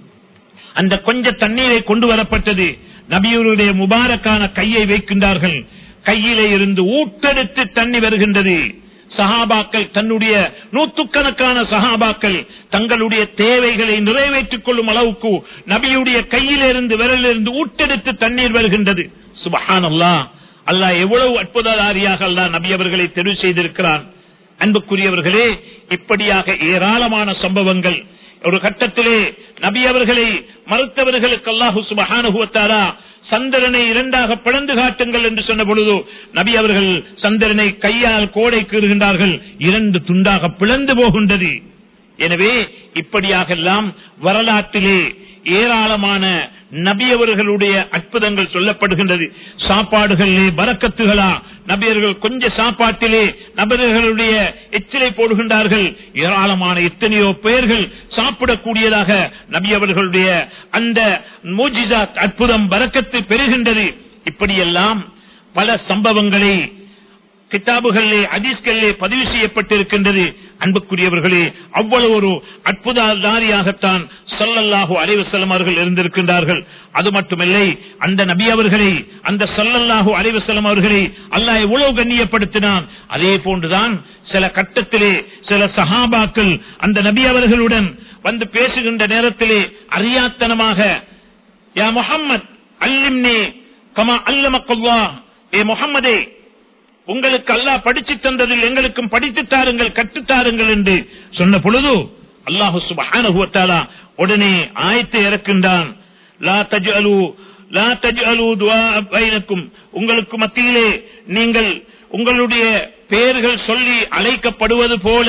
அந்த கொஞ்ச தண்ணீரை கொண்டு வரப்பட்டது நபியூருடைய முபாரக்கான கையை வைக்கின்றார்கள் கையிலே இருந்து ஊட்டெடுத்து தண்ணி வருகின்றது சஹாபாக்கள் தன்னுடைய நூற்றுக்கணக்கான சஹாபாக்கள் தங்களுடைய தேவைகளை நிறைவேற்றிக் கொள்ளும் அளவுக்கு நபியுடைய கையிலிருந்து விரலிலிருந்து ஊட்டெடுத்து தண்ணீர் வருகின்றது சுபஹான் அல்லா அல்லாஹ் எவ்வளவு அற்புததாரியாக அல்லாஹ் நபி அவர்களை தெரிவு செய்திருக்கிறான் அன்புக்குரியவர்களே இப்படியாக ஏராளமான சம்பவங்கள் ஒரு கட்டத்திலே நபி அவர்களை மறுத்தவர்களுக்கு அல்லாஹு சுபஹானுகுவத்தாரா சந்திரனை இரண்டாக பிளந்து காட்டுங்கள் என்று சொன்ன பொழுது நபி அவர்கள் சந்திரனை கையால் கோடை கீறுகின்றார்கள் இரண்டு துண்டாக பிளந்து போகின்றது எனவே இப்படியாக எல்லாம் வரலாற்றிலே ஏராளமான நபியவர்களுடைய அற்புதங்கள் சொல்லப்படுகின்றது சாப்பாடுகளிலே பறக்கத்துகளா நபியர்கள் கொஞ்ச சாப்பாட்டிலே நபர்களுடைய எச்சிலை போடுகின்றார்கள் ஏராளமான எத்தனையோ பெயர்கள் சாப்பிடக்கூடியதாக நபியவர்களுடைய அந்த மூஜிசாத் அற்புதம் பறக்கத்து பெறுகின்றது இப்படியெல்லாம் பல சம்பவங்களை கிதாபுகளிலே அதிஸ்களிலே பதிவு செய்யப்பட்டிருக்கின்றது அன்புக்குரியவர்களே அவ்வளவு ஒரு அற்புததாரியாகத்தான் சல்லல்லாஹு அலைவசல்லம் அவர்கள் இருந்திருக்கின்றார்கள் அது மட்டுமில்லை அந்த நபி அவர்களை அந்த சல்லல்லாஹு அலைவசல்லம் அவர்களை அல்லாஹ் எவ்வளவு கண்ணியப்படுத்தினான் அதே போன்றுதான் சில கட்டத்திலே சில சஹாபாக்கள் அந்த நபி அவர்களுடன் வந்து பேசுகின்ற நேரத்திலே அறியாத்தனமாக யா முகம்மது அல்லிம்னே கமா அல்லமக்கல்லா ஏ முகம்மதே உங்களுக்கு அல்லாஹ் படிச்சு தந்ததில் எங்களுக்கும் படித்து தாருங்கள் கற்றுத்தாருங்கள் என்று சொன்ன பொழுது அல்லாஹு சுபஹானுவத்தாலா உடனே ஆயத்தை இறக்கின்றான் லா தஜ்அலு லா தஜ்அலு துஆ பைனக்கும் உங்களுக்கு மத்தியிலே நீங்கள் உங்களுடைய பெயர்கள் சொல்லி அழைக்கப்படுவது போல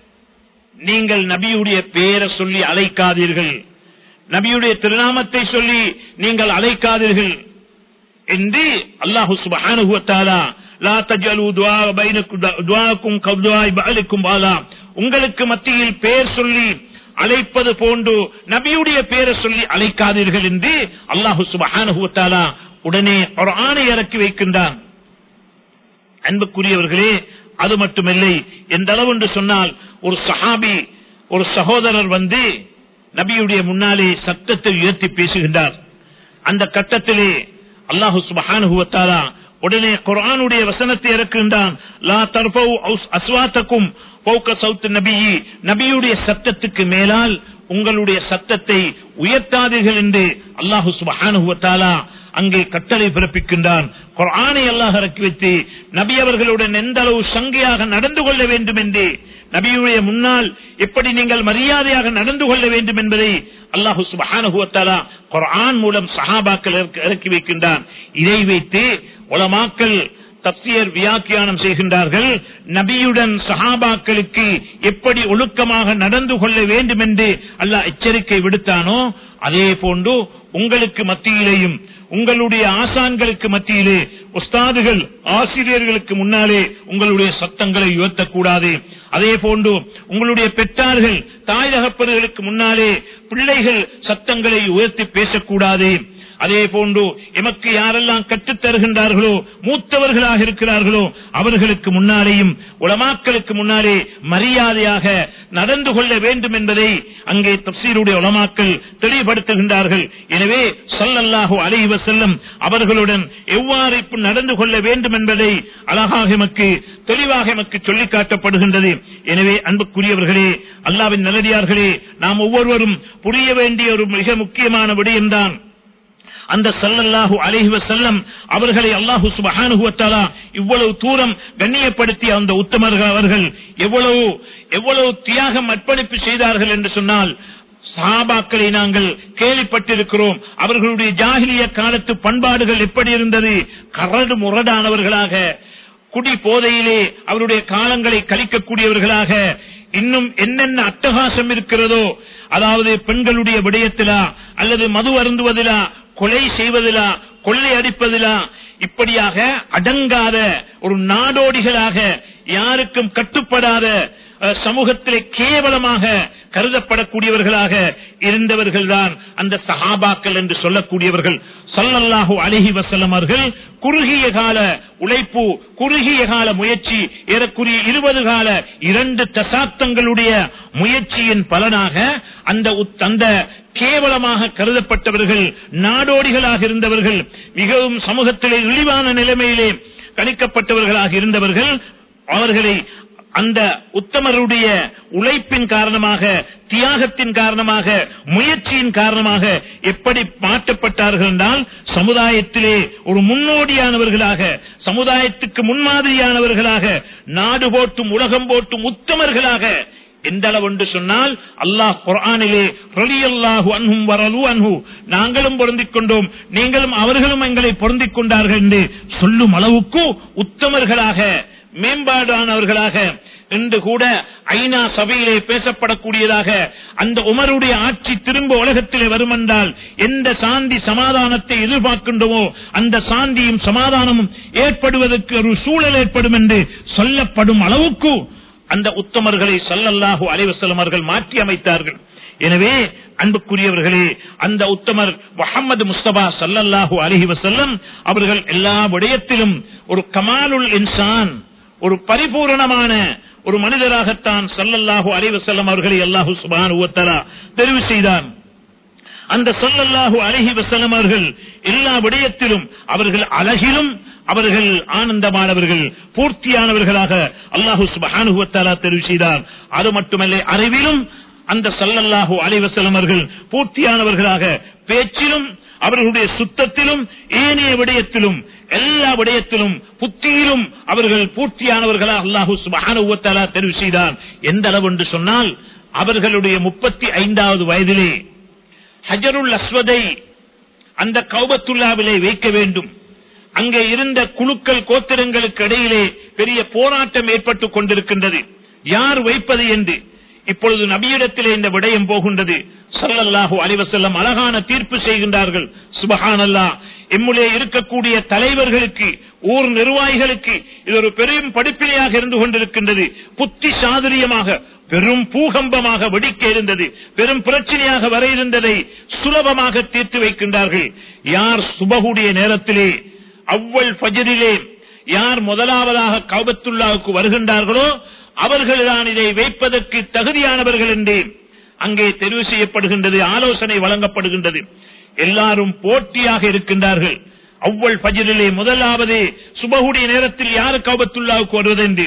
நீங்கள் நபியுடைய பெயரை சொல்லி அழைக்காதீர்கள் நபியுடைய திருநாமத்தை சொல்லி நீங்கள் அழைக்காதீர்கள் என்று அல்லாஹு சுபஹானுவத்தாலா லா தஜலு துஆ பைனக்கும் துஆக்கும் கதுஆ பஅலிக்கும் வாலா உங்களுக்கு மத்தியில் பெயர் சொல்லி அழைப்பது போன்று நபியுடைய பேரை சொல்லி அழைக்காதீர்கள் என்று அல்லாஹு சுபஹானஹு வ தஆலா உடனே ஒரு ஆணை இறக்கி வைக்கின்றான் அன்புக்குரியவர்களே அது மட்டுமில்லை எந்த அளவு என்று சொன்னால் ஒரு சஹாபி ஒரு சகோதரர் வந்து நபியுடைய முன்னாலே சத்தத்தை உயர்த்தி பேசுகின்றார் அந்த கட்டத்திலே அல்லாஹு சுபஹானஹு வ தஆலா உடனே குர்ஆனுடைய வசனத்தை இறக்குகின்றான் லா தர்ஃபவு அஸ்- அஸ்வாத்தக்கும் ஃபௌக சௌத் நபியி நபியுடைய சத்தத்துக்கு மேலால் உங்களுடைய சத்தத்தை உயர்த்தாதீர்கள் என்று அல்லாஹு சுபஹானஹு வ தஆலா அங்கே கட்டளை பிறப்பிக்கின்றான் குர்ஆனை அல்லாஹ் இறக்கி வைத்து நபி அவர்களுடன் எந்த அளவு சங்கையாக நடந்து கொள்ள வேண்டும் என்று நபியுடைய முன்னால் எப்படி நீங்கள் மரியாதையாக நடந்து கொள்ள வேண்டும் என்பதை அல்லாஹு சுபஹானஹு வ தஆலா குர்ஆன் மூலம் சஹாபாக்கள் இறக்கி- இறக்கி வைக்கின்றான் இதை வைத்து உலமாக்கள் தப்சியர் வியாக்கியானம் செய்கின்றார்கள் நபியுடன் சஹாபாக்களுக்கு எப்படி ஒழுக்கமாக நடந்து கொள்ள வேண்டும் என்று அல்லாஹ் எச்சரிக்கை விடுத்தானோ அதே போன்று உங்களுக்கு மத்தியிலேயும் உங்களுடைய ஆசான்களுக்கு மத்தியிலே உஸ்தாதுகள் ஆசிரியர்களுக்கு முன்னாலே உங்களுடைய சத்தங்களை உயர்த்தக்கூடாது அதே போன்று உங்களுடைய பெற்றார்கள் தாய் தகப்பர்களுக்கு முன்னாலே பிள்ளைகள் சத்தங்களை உயர்த்தி பேசக்கூடாது அதே போன்று எமக்கு யாரெல்லாம் கற்றுத் தருகின்றார்களோ மூத்தவர்களாக இருக்கிறார்களோ அவர்களுக்கு முன்னாலேயும் உலமாக்களுக்கு முன்னாலே மரியாதையாக நடந்து கொள்ள வேண்டும் என்பதை அங்கே தப்சீருடைய உலமாக்கள் தெளிவுபடுத்துகின்றார்கள் எனவே சொல்லல்லாஹு அலைஹி வஸல்லம் அவர்களுடன் எவ்வாறு இப்ப நடந்து கொள்ள வேண்டும் என்பதை அழகாக எமக்கு தெளிவாக எமக்கு சொல்லிக் காட்டப்படுகின்றது எனவே அன்புக்குரியவர்களே அல்லாவின் நல்லடியார்களே நாம் ஒவ்வொருவரும் புரிய வேண்டிய ஒரு மிக முக்கியமான விடயம்தான் அந்த சல்லல்லாஹு அலைஹி வஸல்லம் அவர்களை அல்லாஹு சுப்ஹானஹு வ தஆலா இவ்வளவு தூரம் கண்ணியப்படுத்திய அந்த உத்தமர்கள் அவர்கள் எவ்வளவு எவ்வளவு தியாகம் அர்ப்பணிப்பு செய்தார்கள் என்று சொன்னால் சஹாபாக்களை நாங்கள் கேள்விப்பட்டிருக்கிறோம் அவர்களுடைய ஜாகிலிய காலத்து பண்பாடுகள் எப்படி இருந்தது கரடு முரடானவர்களாக குடி போதையிலே அவருடைய காலங்களை கழிக்கக்கூடியவர்களாக இன்னும் என்னென்ன அட்டகாசம் இருக்கிறதோ அதாவது பெண்களுடைய விடயத்திலா அல்லது மது அருந்துவதிலா கொலை செய்வதிலா கொள்ளை அடிப்பதிலா இப்படியாக அடங்காத ஒரு நாடோடிகளாக யாருக்கும் கட்டுப்படாத அஹ், சமூகத்திலே கேவலமாக கருதப்படக்கூடியவர்களாக இருந்தவர்கள்தான் அந்த சஹாபாக்கள் என்று சொல்லக்கூடியவர்கள் சல்லல்லாஹு அலைஹி வஸல்லம் அவர்கள் குறுகிய கால உழைப்பு குறுகிய கால முயற்சி ஏறக்குரிய இருபது கால இரண்டு தசாப்தங்களுடைய முயற்சியின் பலனாக அந்த உத்- அந்த கேவலமாக கருதப்பட்டவர்கள் நாடோடிகளாக இருந்தவர்கள் மிகவும் சமூகத்திலே இழிவான நிலைமையிலே கணிக்கப்பட்டவர்களாக இருந்தவர்கள் அவர்களை அந்த உத்தமருடைய உழைப்பின் காரணமாக தியாகத்தின் காரணமாக முயற்சியின் காரணமாக எப்படி மாற்றப்பட்டார்கள் என்றால் சமுதாயத்திலே ஒரு முன்னோடியானவர்களாக சமுதாயத்துக்கு முன்மாதிரியானவர்களாக நாடு போட்டும் உலகம் போட்டும் உத்தமர்களாக எந்த அளவு என்று சொன்னால் அல்லாஹ் குர்ஆனிலே ரலியல்லாஹு அன்ஹும் வரலு அன்ஹு நாங்களும் பொருந்திக் கொண்டோம் நீங்களும் அவர்களும் எங்களை பொருந்திக் கொண்டார்கள் என்று சொல்லும் அளவுக்கு உத்தமர்களாக மேம்பாடானவர்களாக இன்று கூட ஐநா சபையிலே பேசப்படக்கூடியதாக அந்த உமருடைய ஆட்சி திரும்ப உலகத்திலே வருமென்றால் எந்த சாந்தி சமாதானத்தை எதிர்பார்க்கின்றோமோ அந்த சாந்தியும் சமாதானமும் ஏற்படுவதற்கு ஒரு சூழல் ஏற்படும் என்று சொல்லப்படும் அளவுக்கு அந்த உத்தமர்களை சல்லல்லாஹு அலைவசல்லம் அவர்கள் மாற்றி அமைத்தார்கள் எனவே அன்புக்குரியவர்களே அந்த உத்தமர் முகமது முஸ்தபா சல்லல்லாஹு அலைஹி வஸல்லம் அவர்கள் எல்லா விடயத்திலும் ஒரு கமாலுல் இன்சான் ஒரு பரிபூரணமான ஒரு மனிதராகத்தான் சல்லல்லாஹு அலைஹி வஸல்லம் அவர்களை அல்லாஹு சுப்ஹானஹு வ தஆலா தெரிவு செய்தான் அந்த சொல்லல்லாஹு அழகி வசலம் அவர்கள் எல்லா விடயத்திலும் அவர்கள் அழகிலும் அவர்கள் ஆனந்தமானவர்கள் பூர்த்தியானவர்களாக அல்லாஹு சுபஹானுவத்தாலா தெரிவு செய்தார் அது மட்டுமல்ல அறிவிலும் அந்த சல்லல்லாஹு அலைவசலம் அவர்கள் பூர்த்தியானவர்களாக பேச்சிலும் அவர்களுடைய சுத்தத்திலும் ஏனைய விடயத்திலும் எல்லா விடயத்திலும் புத்தியிலும் அவர்கள் பூர்த்தியானவர்களாக அல்லாஹு சுபஹானுவத்தாலா தெரிவு செய்தார் எந்த அளவு என்று சொன்னால் அவர்களுடைய முப்பத்தி ஐந்தாவது வயதிலே ஹஜருல் அஸ்வதை அந்த கௌபத்துல்லாவிலே வைக்க வேண்டும் அங்கே இருந்த குழுக்கள் கோத்திரங்களுக்கு இடையிலே பெரிய போராட்டம் ஏற்பட்டுக் கொண்டிருக்கின்றது யார் வைப்பது என்று இப்பொழுது நபியிடத்திலே இந்த விடயம் போகின்றது சல்லல்லாஹு அலைவசல்லம் அழகான தீர்ப்பு செய்கின்றார்கள் சுபஹானல்லா எம்முலே இருக்கக்கூடிய தலைவர்களுக்கு ஊர் நிர்வாகிகளுக்கு இது ஒரு பெரும் படிப்பினையாக இருந்து கொண்டிருக்கின்றது புத்தி சாதுரியமாக பெரும் பூகம்பமாக வெடிக்க இருந்தது பெரும் பிரச்சனையாக வர இருந்ததை சுலபமாக தீர்த்து வைக்கின்றார்கள் யார் சுபகுடைய நேரத்திலே அவ்வள் ஃபஜரிலே யார் முதலாவதாக கௌபத்துல்லாவுக்கு வருகின்றார்களோ அவர்கள்தான் இதை வைப்பதற்கு தகுதியானவர்கள் என்று அங்கே தெரிவு செய்யப்படுகின்றது ஆலோசனை வழங்கப்படுகின்றது எல்லாரும் போட்டியாக இருக்கின்றார்கள் அவ்வள் பஜிரிலே முதலாவது சுபகுடைய நேரத்தில் யாரு கௌபத்துல்லாவுக்கு வருவது என்று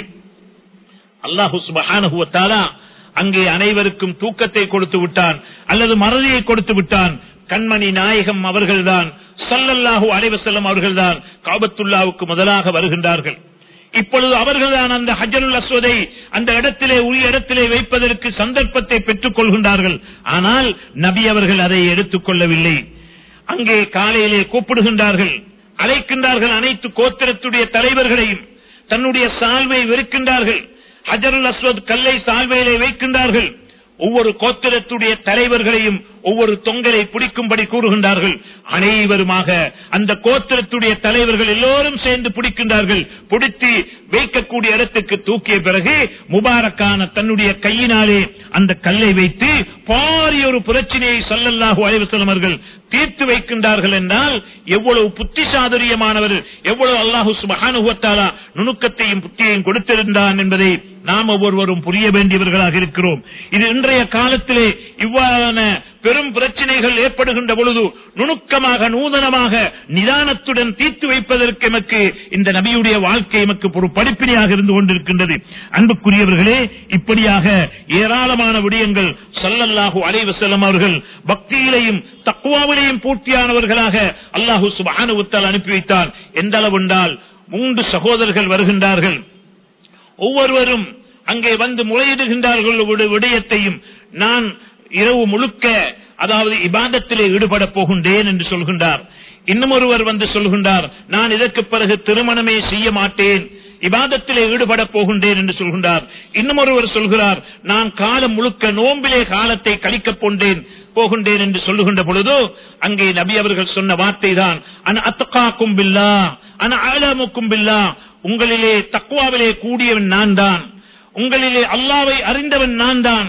அல்லாஹு சுபஹானுவத்தாலா அங்கே அனைவருக்கும் தூக்கத்தை கொடுத்து விட்டான் அல்லது மறதியை கொடுத்து விட்டான் கண்மணி நாயகம் அவர்கள்தான் சல்லல்லாஹு அலைவசல்லம் அவர்கள்தான் காபத்துல்லாவுக்கு முதலாக வருகின்றார்கள் இப்பொழுது அவர்கள்தான் அந்த ஹஜருல் அஸ்வதை அந்த இடத்திலே உரிய இடத்திலே வைப்பதற்கு சந்தர்ப்பத்தை பெற்றுக் கொள்கின்றார்கள் ஆனால் நபி அவர்கள் அதை எடுத்துக் கொள்ளவில்லை அங்கே காலையிலே கூப்பிடுகின்றார்கள் அழைக்கின்றார்கள் அனைத்து கோத்திரத்துடைய தலைவர்களையும் தன்னுடைய சால்வை வெறுக்கின்றார்கள் ஹஜருல் அஸ்வத் கல்லை சால்வையிலே வைக்கின்றார்கள் ஒவ்வொரு கோத்திரத்துடைய தலைவர்களையும் ஒவ்வொரு தொங்கலை பிடிக்கும்படி கூறுகின்றார்கள் அனைவருமாக அந்த கோத்திரத்துடைய தலைவர்கள் எல்லோரும் சேர்ந்து பிடிக்கின்றார்கள் பிடித்து வைக்கக்கூடிய இடத்துக்கு தூக்கிய பிறகு முபாரக்கான தன்னுடைய கையினாலே அந்த கல்லை வைத்து பாரிய ஒரு பிரச்சனையை சொல்லல்லாஹு அலைவசலம் அவர்கள் தீர்த்து வைக்கின்றார்கள் என்றால் எவ்வளவு புத்தி சாதுரியமானவர் எவ்வளவு அல்லாஹு சுபஹானுவத்தாலா நுணுக்கத்தையும் புத்தியையும் கொடுத்திருந்தான் என்பதை நாம் ஒவ்வொருவரும் புரிய வேண்டியவர்களாக இருக்கிறோம் இது இன்றைய காலத்திலே இவ்வாறான பெரும் பிரச்சனைகள் ஏற்படுகின்ற பொழுது நுணுக்கமாக நூதனமாக நிதானத்துடன் தீர்த்து வைப்பதற்கு எமக்கு இந்த நபியுடைய வாழ்க்கை எமக்கு ஒரு படிப்பினையாக இருந்து கொண்டிருக்கின்றது அன்புக்குரியவர்களே இப்படியாக ஏராளமான விடயங்கள் சொல்லல்லாஹு அலைவசல்லம் அவர்கள் பக்தியிலையும் தக்குவாவிலையும் பூர்த்தியானவர்களாக அல்லாஹு சுபானுவத்தால் அனுப்பி வைத்தார் எந்த அளவு என்றால் மூன்று சகோதரர்கள் வருகின்றார்கள் ஒவ்வொருவரும் அங்கே வந்து முறையிடுகின்றார்கள் ஒரு விடயத்தையும் நான் இரவு முழுக்க அதாவது இபாதத்திலே ஈடுபட போகின்றேன் என்று சொல்கின்றார் இன்னும் ஒருவர் வந்து சொல்கின்றார் நான் இதற்கு பிறகு திருமணமே செய்ய மாட்டேன் இபாதத்திலே ஈடுபட போகின்றேன் என்று சொல்கின்றார் இன்னும் ஒருவர் சொல்கிறார் நான் காலம் முழுக்க நோம்பிலே காலத்தை கழிக்கப் போன்றேன் போகின்றேன் என்று சொல்லுகின்ற பொழுதோ அங்கே நபி அவர்கள் சொன்ன வார்த்தை தான் அன அத்தகாக்கும் பில்லா அன ஆலமுக்கும் பில்லா உங்களிலே தக்குவாவிலே கூடியவன் நான் தான் உங்களிலே அல்லாவை அறிந்தவன் நான் தான்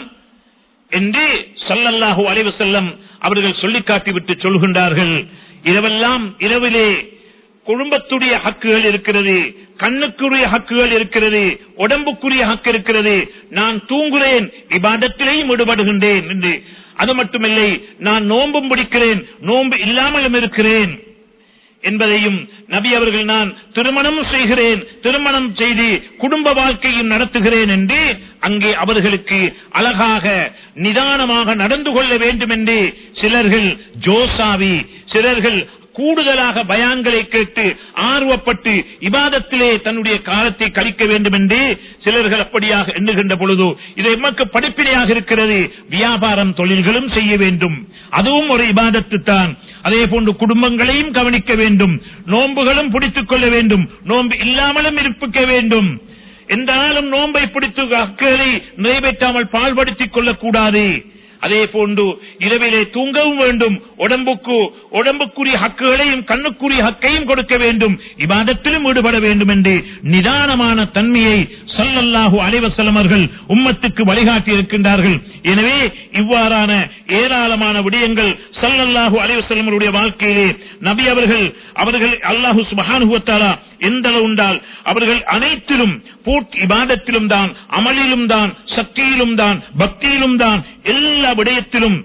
என்று சல்லல்லாஹு அலைவு செல்லம் அவர்கள் சொல்லி காட்டிவிட்டு சொல்கின்றார்கள் இரவெல்லாம் இரவிலே குடும்பத்துடைய ஹக்குகள் இருக்கிறது கண்ணுக்குரிய ஹக்குகள் இருக்கிறது உடம்புக்குரிய ஹக்கு இருக்கிறது நான் தூங்குகிறேன் விவாதத்திலேயும் ஈடுபடுகின்றேன் என்று அது மட்டுமில்லை நான் நோன்பும் பிடிக்கிறேன் நோன்பு இல்லாமலும் இருக்கிறேன் என்பதையும் நபி அவர்கள் நான் திருமணம் செய்கிறேன் திருமணம் செய்து குடும்ப வாழ்க்கையும் நடத்துகிறேன் என்று அங்கே அவர்களுக்கு அழகாக நிதானமாக நடந்து கொள்ள வேண்டும் என்று சிலர்கள் ஜோசாவி சிலர்கள் கூடுதலாக பயான்களை கேட்டு ஆர்வப்பட்டு இபாதத்திலே தன்னுடைய காலத்தை கழிக்க வேண்டும் என்று சிலர்கள் அப்படியாக எண்ணுகின்ற பொழுது இது எமக்கு படிப்பினையாக இருக்கிறது வியாபாரம் தொழில்களும் செய்ய வேண்டும் அதுவும் ஒரு இபாதத்து தான் அதே போன்று குடும்பங்களையும் கவனிக்க வேண்டும் நோன்புகளும் பிடித்துக் கொள்ள வேண்டும் நோன்பு இல்லாமலும் இருப்பிக்க வேண்டும் எந்த நாளும் நோன்பை பிடித்து ஹக்குகளை நிறைவேற்றாமல் பால்படுத்திக் கொள்ளக்கூடாது அதே போன்று இரவிலே தூங்கவும் வேண்டும் உடம்புக்கு உடம்புக்குரிய ஹக்குகளையும் கண்ணுக்குரிய ஹக்கையும் கொடுக்க வேண்டும் இவாதத்திலும் ஈடுபட வேண்டும் என்று நிதானமான தன்மையை சல்லல்லாஹு அலைவசலமர்கள் உம்மத்துக்கு வழிகாட்டி இருக்கின்றார்கள் எனவே இவ்வாறான ஏராளமான விடயங்கள் சல்லல்லாஹு அலைவசலமருடைய வாழ்க்கையிலே நபி அவர்கள் அவர்கள் அல்லாஹு சுபஹானுவத்தாலா எந்த அளவு உண்டால் அவர்கள் அனைத்திலும் பூர்த்தி இபாதத்திலும் தான் அமலிலும் தான் சக்தியிலும் தான் பக்தியிலும் தான் எல்லா விடயத்திலும்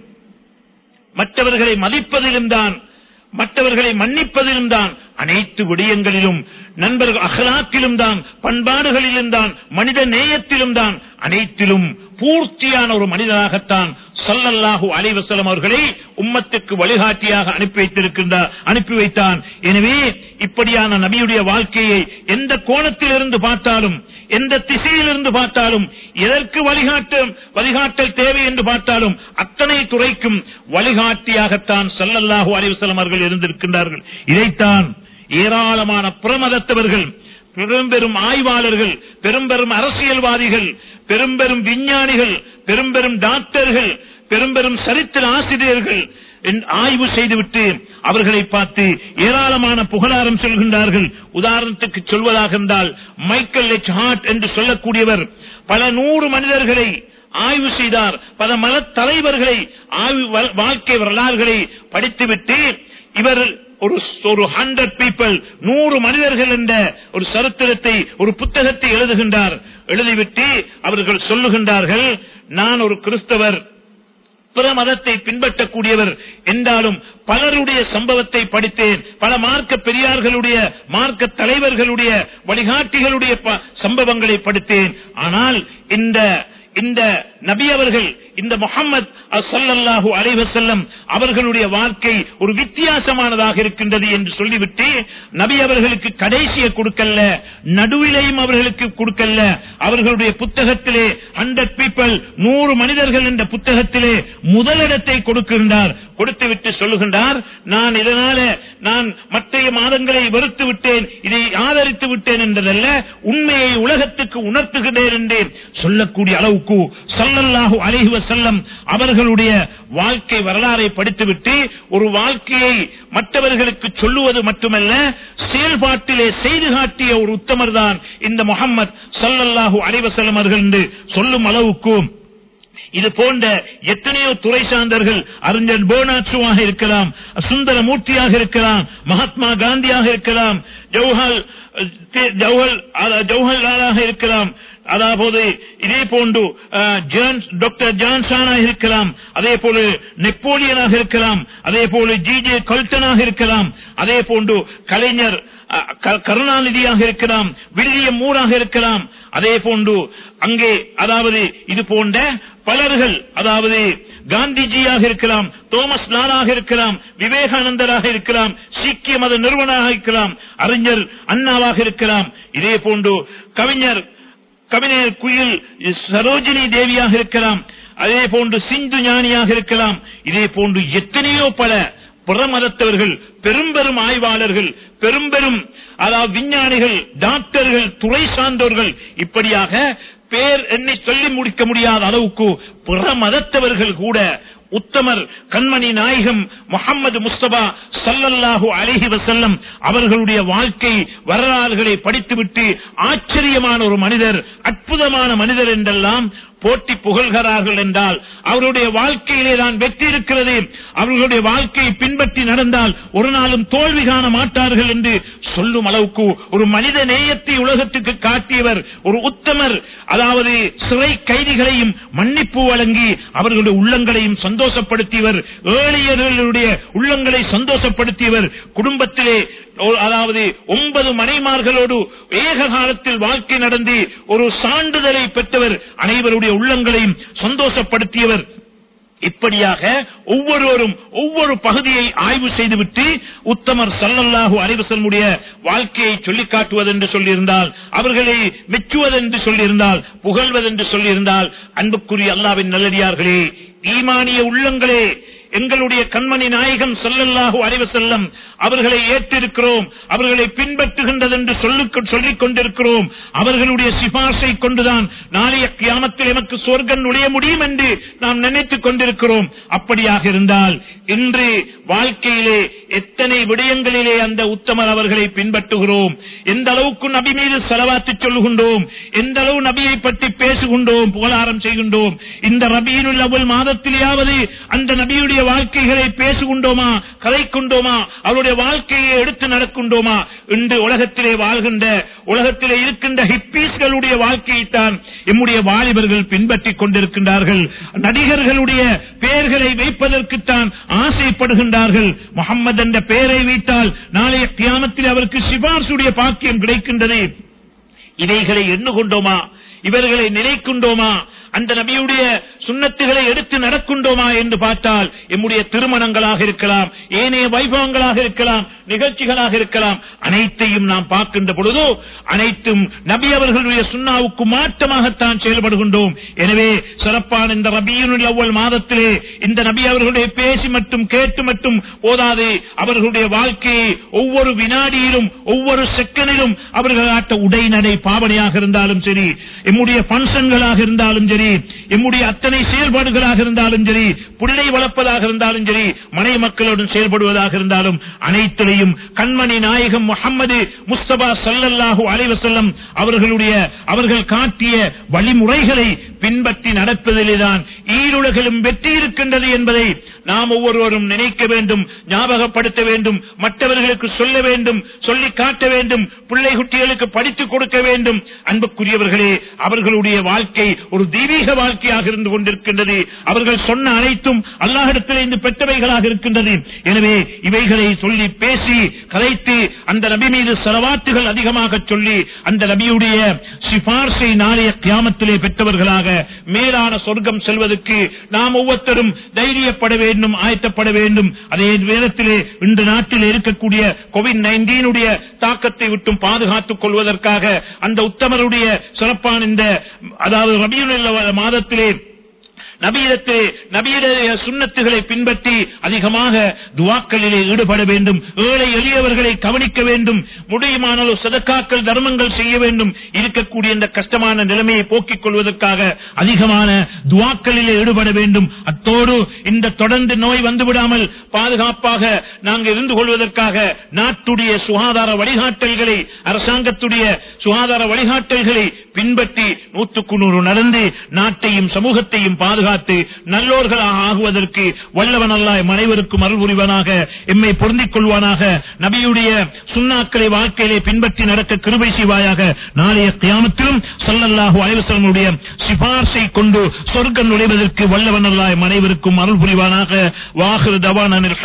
மற்றவர்களை மதிப்பதிலும் தான் மற்றவர்களை மன்னிப்பதிலும் தான் அனைத்து விடயங்களிலும் நண்பர்கள் அகலாக்கிலும் தான் பண்பாடுகளிலும் தான் மனித நேயத்திலும் தான் அனைத்திலும் பூர்த்தியான ஒரு மனிதனாகத்தான் சொல்லல்லாஹு அலைவசலம் அவர்களை உம்மத்துக்கு வழிகாட்டியாக அனுப்பி வைத்திருக்கின்றார் அனுப்பி வைத்தான் எனவே இப்படியான நபியுடைய வாழ்க்கையை எந்த கோணத்திலிருந்து பார்த்தாலும் எந்த திசையிலிருந்து பார்த்தாலும் எதற்கு வழிகாட்டும் வழிகாட்டல் தேவை என்று பார்த்தாலும் அத்தனை துறைக்கும் வழிகாட்டியாகத்தான் சொல்லல்லாஹு அலைவசலம் அவர்கள் இருந்திருக்கின்றார்கள் இதைத்தான் ஏராளமான புறமதத்தவர்கள் பெரும் பெரும் ஆய்வாளர்கள் பெரும் பெரும் அரசியல்வாதிகள் பெரும் பெரும் விஞ்ஞானிகள் பெரும் பெரும் டாக்டர்கள் பெரும் பெரும் சரித்திர ஆசிரியர்கள் என் ஆய்வு செய்துவிட்டு அவர்களை பார்த்து ஏராளமான புகழாரம் சொல்கின்றார்கள் உதாரணத்துக்கு சொல்வதாக இருந்தால் மைக்கேல் எச் ஹார்ட் என்று சொல்லக்கூடியவர் பல நூறு மனிதர்களை ஆய்வு செய்தார் பல மத தலைவர்களை ஆய்வு வ- வாழ்க்கை வரலாறுகளை படித்துவிட்டு இவர் ஒரு ஒரு ஹண்ட்ரட் பீப்பிள் நூறு மனிதர்கள் என்ற ஒரு சரித்திரத்தை ஒரு புத்தகத்தை எழுதுகின்றார் எழுதிவிட்டு அவர்கள் சொல்லுகின்றார்கள் நான் ஒரு கிறிஸ்தவர் பிற மதத்தை பின்பற்றக்கூடியவர் என்றாலும் பலருடைய சம்பவத்தை படித்தேன் பல மார்க்க பெரியார்களுடைய மார்க்க தலைவர்களுடைய வழிகாட்டிகளுடைய ப- சம்பவங்களை படித்தேன் ஆனால் இந்த இந்த நபி அவர்கள் இந்த முகமது சல்லல்லாஹு அலைவசல்லம் அவர்களுடைய வாழ்க்கை ஒரு வித்தியாசமானதாக இருக்கின்றது என்று சொல்லிவிட்டு நபி அவர்களுக்கு கடைசியை கொடுக்கல நடுவிலையும் அவர்களுக்கு கொடுக்கல அவர்களுடைய புத்தகத்திலே ஹண்ட்ரட் பீப்பிள் நூறு மனிதர்கள் என்ற புத்தகத்திலே முதலிடத்தை கொடுக்கின்றார் கொடுத்துவிட்டு சொல்லுகின்றார் நான் இதனால நான் மற்ற மாதங்களை வெறுத்து விட்டேன் இதை ஆதரித்து விட்டேன் என்றதல்ல உண்மையை உலகத்துக்கு உணர்த்துகிறேன் என்று சொல்லக்கூடிய அளவுக்கு சொல்லல்லாஹு அலைஹி வஸல்லம் அவர்களுடைய வாழ்க்கை வரலாறை படித்துவிட்டு ஒரு வாழ்க்கையை மற்றவர்களுக்கு சொல்லுவது மட்டுமல்ல செயல்பாட்டிலே செய்து காட்டிய ஒரு உத்தமர் தான் இந்த முகம்மது சல்லல்லாஹு அலைஹி வஸல்லம் அவர்கள் என்று சொல்லும் அளவுக்கு இது போன்ற எத்தனையோ துறை சார்ந்தர்கள் அறிஞர் போனாட்சுவாக இருக்கலாம் சுந்தர மூர்த்தியாக இருக்கலாம் மகாத்மா காந்தியாக இருக்கலாம் ஜவஹர் ஜவஹர் ஜவஹர்லாலாக இருக்கலாம் அதாவது இதே போன்று அஹ், ஜான் டாக்டர் ஜான்சானாக இருக்கலாம் அதே போல நெப்போலியனாக இருக்கலாம் அதே போல ஜி ஜே கல்டனாக இருக்கலாம் அதே போன்று கலைஞர் அஹ், க- கருணாநிதியாக இருக்கலாம் வில்லியம் மூராக இருக்கலாம் அதே போன்று அங்கே அதாவது இது போன்ற பலர்கள் அதாவது காந்திஜியாக இருக்கலாம் தோமஸ் லாலாக இருக்கலாம் விவேகானந்தராக இருக்கலாம் சீக்கிய மத நிறுவனராக இருக்கலாம் அறிஞர் அண்ணாவாக இருக்கலாம் இதே போன்று கவிஞர் கவிஞர் குயில் சரோஜினி தேவியாக இருக்கலாம் அதே போன்று சிந்து ஞானியாக இருக்கலாம் இதே போன்று எத்தனையோ பல புறமதத்தவர்கள் பெரும் பெரும் ஆய்வாளர்கள் பெரும் பெரும் அதாவது விஞ்ஞானிகள் டாக்டர்கள் துறை சார்ந்தவர்கள் இப்படியாக பேர் எண்ணி சொல்லி முடிக்க முடியாத அளவுக்கு பிற மதத்தவர்கள் கூட உத்தமர் கண்மணி நாயகம் முகமது முஸ்தபா சல்லல்லாஹு அலைஹி வசல்லம் அவர்களுடைய வாழ்க்கை வரலாறுகளை படித்துவிட்டு ஆச்சரியமான ஒரு மனிதர் அற்புதமான மனிதர் என்றெல்லாம் போட்டி புகழ்கிறார்கள் என்றால் அவருடைய வாழ்க்கையிலே தான் வெற்றி இருக்கிறது அவர்களுடைய வாழ்க்கையை பின்பற்றி நடந்தால் ஒரு நாளும் தோல்வி காண மாட்டார்கள் என்று சொல்லும் அளவுக்கு ஒரு மனித நேயத்தை உலகத்துக்கு காட்டியவர் ஒரு உத்தமர் அதாவது சிறை கைதிகளையும் மன்னிப்பு வழங்கி அவர்களுடைய உள்ளங்களையும் சந்தோஷப்படுத்தியவர் ஏழையர்களுடைய உள்ளங்களை சந்தோஷப்படுத்தியவர் குடும்பத்திலே ஒரு- அதாவது ஒன்பது மனைமார்களோடு ஏக காலத்தில் வாழ்க்கை நடந்து ஒரு சான்றிதழை பெற்றவர் அனைவருடைய உள்ளங்களையும் சந்தோஷப்படுத்தியவர் இப்படியாக ஒவ்வொருவரும் ஒவ்வொரு பகுதியை ஆய்வு செய்துவிட்டு உத்தமர் சல்லல்லாஹு அலைவசனுடைய வாழ்க்கையை சொல்லிக் காட்டுவதென்று சொல்லியிருந்தால் அவர்களை மெச்சுவதென்று சொல்லியிருந்தால் புகழ்வதென்று சொல்லியிருந்தால் அன்புக்குரிய அல்லாவின் நல்லடியார்களே ஈமானிய உள்ளங்களே எங்களுடைய கண்மணி நாயகம் சொல்லல்லாஹு அலைவ செல்லம் அவர்களை ஏற்றிருக்கிறோம் அவர்களை பின்பற்றுகின்றது என்று சொல்லிக் சொல்லிக் கொண்டிருக்கிறோம் அவர்களுடைய சிபார்சை கொண்டுதான் நாளைய கியாமத்தில் எமக்கு சொர்க்கம் நுழைய முடியும் என்று நாம் நினைத்துக் கொண்டிருக்கிறோம் அப்படியாக இருந்தால் இன்று வாழ்க்கையிலே எத்தனை விடயங்களிலே அந்த உத்தமர் அவர்களை பின்பற்றுகிறோம் எந்த அளவுக்கு நபி மீது செலவாத்து சொல்லுகின்றோம் எந்த அளவு நபியை பற்றி பேசுகின்றோம் புகழாரம் செய்கின்றோம் இந்த ரபியினுள் அவ்வள் மாதத்திலேயாவது அந்த நபியுடைய வாழ்க்கைகளை பேசுகின்றோமா கதைக்குண்டோமா அவருடைய வாழ்க்கையை எடுத்து நடக்கின்றோமா இன்று உலகத்திலே வாழ்கின்ற உலகத்திலே இருக்கின்ற ஹிப்பீஸ்களுடைய வாழ்க்கையைத்தான் எம்முடைய வாலிபர்கள் பின்பற்றிக் கொண்டிருக்கின்றார்கள் நடிகர்களுடைய பெயர்களை வைப்பதற்குத்தான் ஆசைப்படுகின்றார்கள் முகம்மது என்ற பெயரை வைத்தால் நாளைய தியானத்தில் அவருக்கு சிபார்சுடைய பாக்கியம் கிடைக்கின்றது இவைகளை எண்ணுகொண்டோமா இவர்களை நினைக்கின்றோமா அந்த நபியுடைய சுண்ணத்துகளை எடுத்து நடக்கின்றோமா என்று பார்த்தால் எம்முடைய திருமணங்களாக இருக்கலாம் ஏனைய வைபவங்களாக இருக்கலாம் நிகழ்ச்சிகளாக இருக்கலாம் அனைத்தையும் நாம் பார்க்கின்ற பொழுது அனைத்தும் நபி அவர்களுடைய சுண்ணாவுக்கு மாற்றமாகத்தான் செயல்படுகின்றோம் எனவே சிறப்பான இந்த ரபியுல் அவ்வள் மாதத்திலே இந்த நபி அவர்களுடைய பேசி மட்டும் கேட்டு மட்டும் போதாது அவர்களுடைய வாழ்க்கையை ஒவ்வொரு வினாடியிலும் ஒவ்வொரு செகண்டிலும் அவர்கள் ஆட்ட உடைநடை பாவனையாக இருந்தாலும் சரி எம்முடைய பங்கன்களாக இருந்தாலும் சரி எம்முடைய அத்தனை செயல்பாடுகளாக இருந்தாலும் சரி பிள்ளை வளர்ப்பதாக இருந்தாலும் சரி மனை மக்களுடன் செயல்படுவதாக இருந்தாலும் அனைத்திலையும் கண்மணி நாயகம் முகமது முஸ்தபா சல்லல்லாஹு அலைவசல்லம் அவர்களுடைய அவர்கள் காட்டிய வழிமுறைகளை பின்பற்றி நடப்பதிலேதான் ஈருலகிலும் வெற்றி இருக்கின்றது என்பதை நாம் ஒவ்வொருவரும் நினைக்க வேண்டும் ஞாபகப்படுத்த வேண்டும் மற்றவர்களுக்கு சொல்ல வேண்டும் சொல்லி காட்ட வேண்டும் பிள்ளை குட்டிகளுக்கு படித்துக் கொடுக்க வேண்டும் அன்புக்குரியவர்களே அவர்களுடைய வாழ்க்கை ஒரு தெய்வீக வாழ்க்கையாக இருந்து கொண்டிருக்கின்றது அவர்கள் சொன்ன அனைத்தும் அல்லாஹிடத்தில் இருந்து பெற்றவைகளாக இருக்கின்றது எனவே இவைகளை சொல்லி பேசி கலைத்து அந்த நபி மீது செலவாத்துகள் அதிகமாக சொல்லி அந்த நபியுடைய சிபார்சை நாளைய கியாமத்திலே பெற்றவர்களாக மேலான சொர்க்கம் செல்வதற்கு நாம் ஒவ்வொருத்தரும் தைரியப்பட வேண்டும் ஆயத்தப்பட வேண்டும் அதே நேரத்திலே இந்த நாட்டில் இருக்கக்கூடிய கோவிட் நைன்டீனுடைய தாக்கத்தை விட்டும் பாதுகாத்துக் கொள்வதற்காக அந்த உத்தமருடைய சிறப்பான இந்த அதாவது ரபியுள்ள மாதத்திலே நபீரத்திலே நபீடைய சுண்ணத்துகளை பின்பற்றி அதிகமாக துவாக்களிலே ஈடுபட வேண்டும் ஏழை எளியவர்களை கவனிக்க வேண்டும் முடியுமானால் சதக்காக்கள் தர்மங்கள் செய்ய வேண்டும் இருக்கக்கூடிய இந்த கஷ்டமான நிலைமையை போக்கிக் கொள்வதற்காக அதிகமான துவாக்களிலே ஈடுபட வேண்டும் அத்தோடு இந்த தொடர்ந்து நோய் வந்துவிடாமல் பாதுகாப்பாக நாங்கள் இருந்து கொள்வதற்காக நாட்டுடைய சுகாதார வழிகாட்டல்களை அரசாங்கத்துடைய சுகாதார வழிகாட்டல்களை பின்பற்றி நூற்றுக்கு நூறு நடந்து நாட்டையும் சமூகத்தையும் பாதுகாத்து நல்லோர்களாக ஆகுவதற்கு வல்லவன் அல்லாய் அனைவருக்கும் அருள் புரிவனாக எம்மை பொருந்திக் கொள்வானாக நபியுடைய சுண்ணாக்களை வாழ்க்கையிலே பின்பற்றி நடக்க கிருபை செய்வாயாக நாளைய கியாமத்திலும் சொல்லல்லாஹு அலைவசனுடைய சிபார்சை கொண்டு சொர்க்கம் நுழைவதற்கு வல்லவன் அல்லாய் அனைவருக்கும் அருள் புரிவானாக வாஹிரு தவான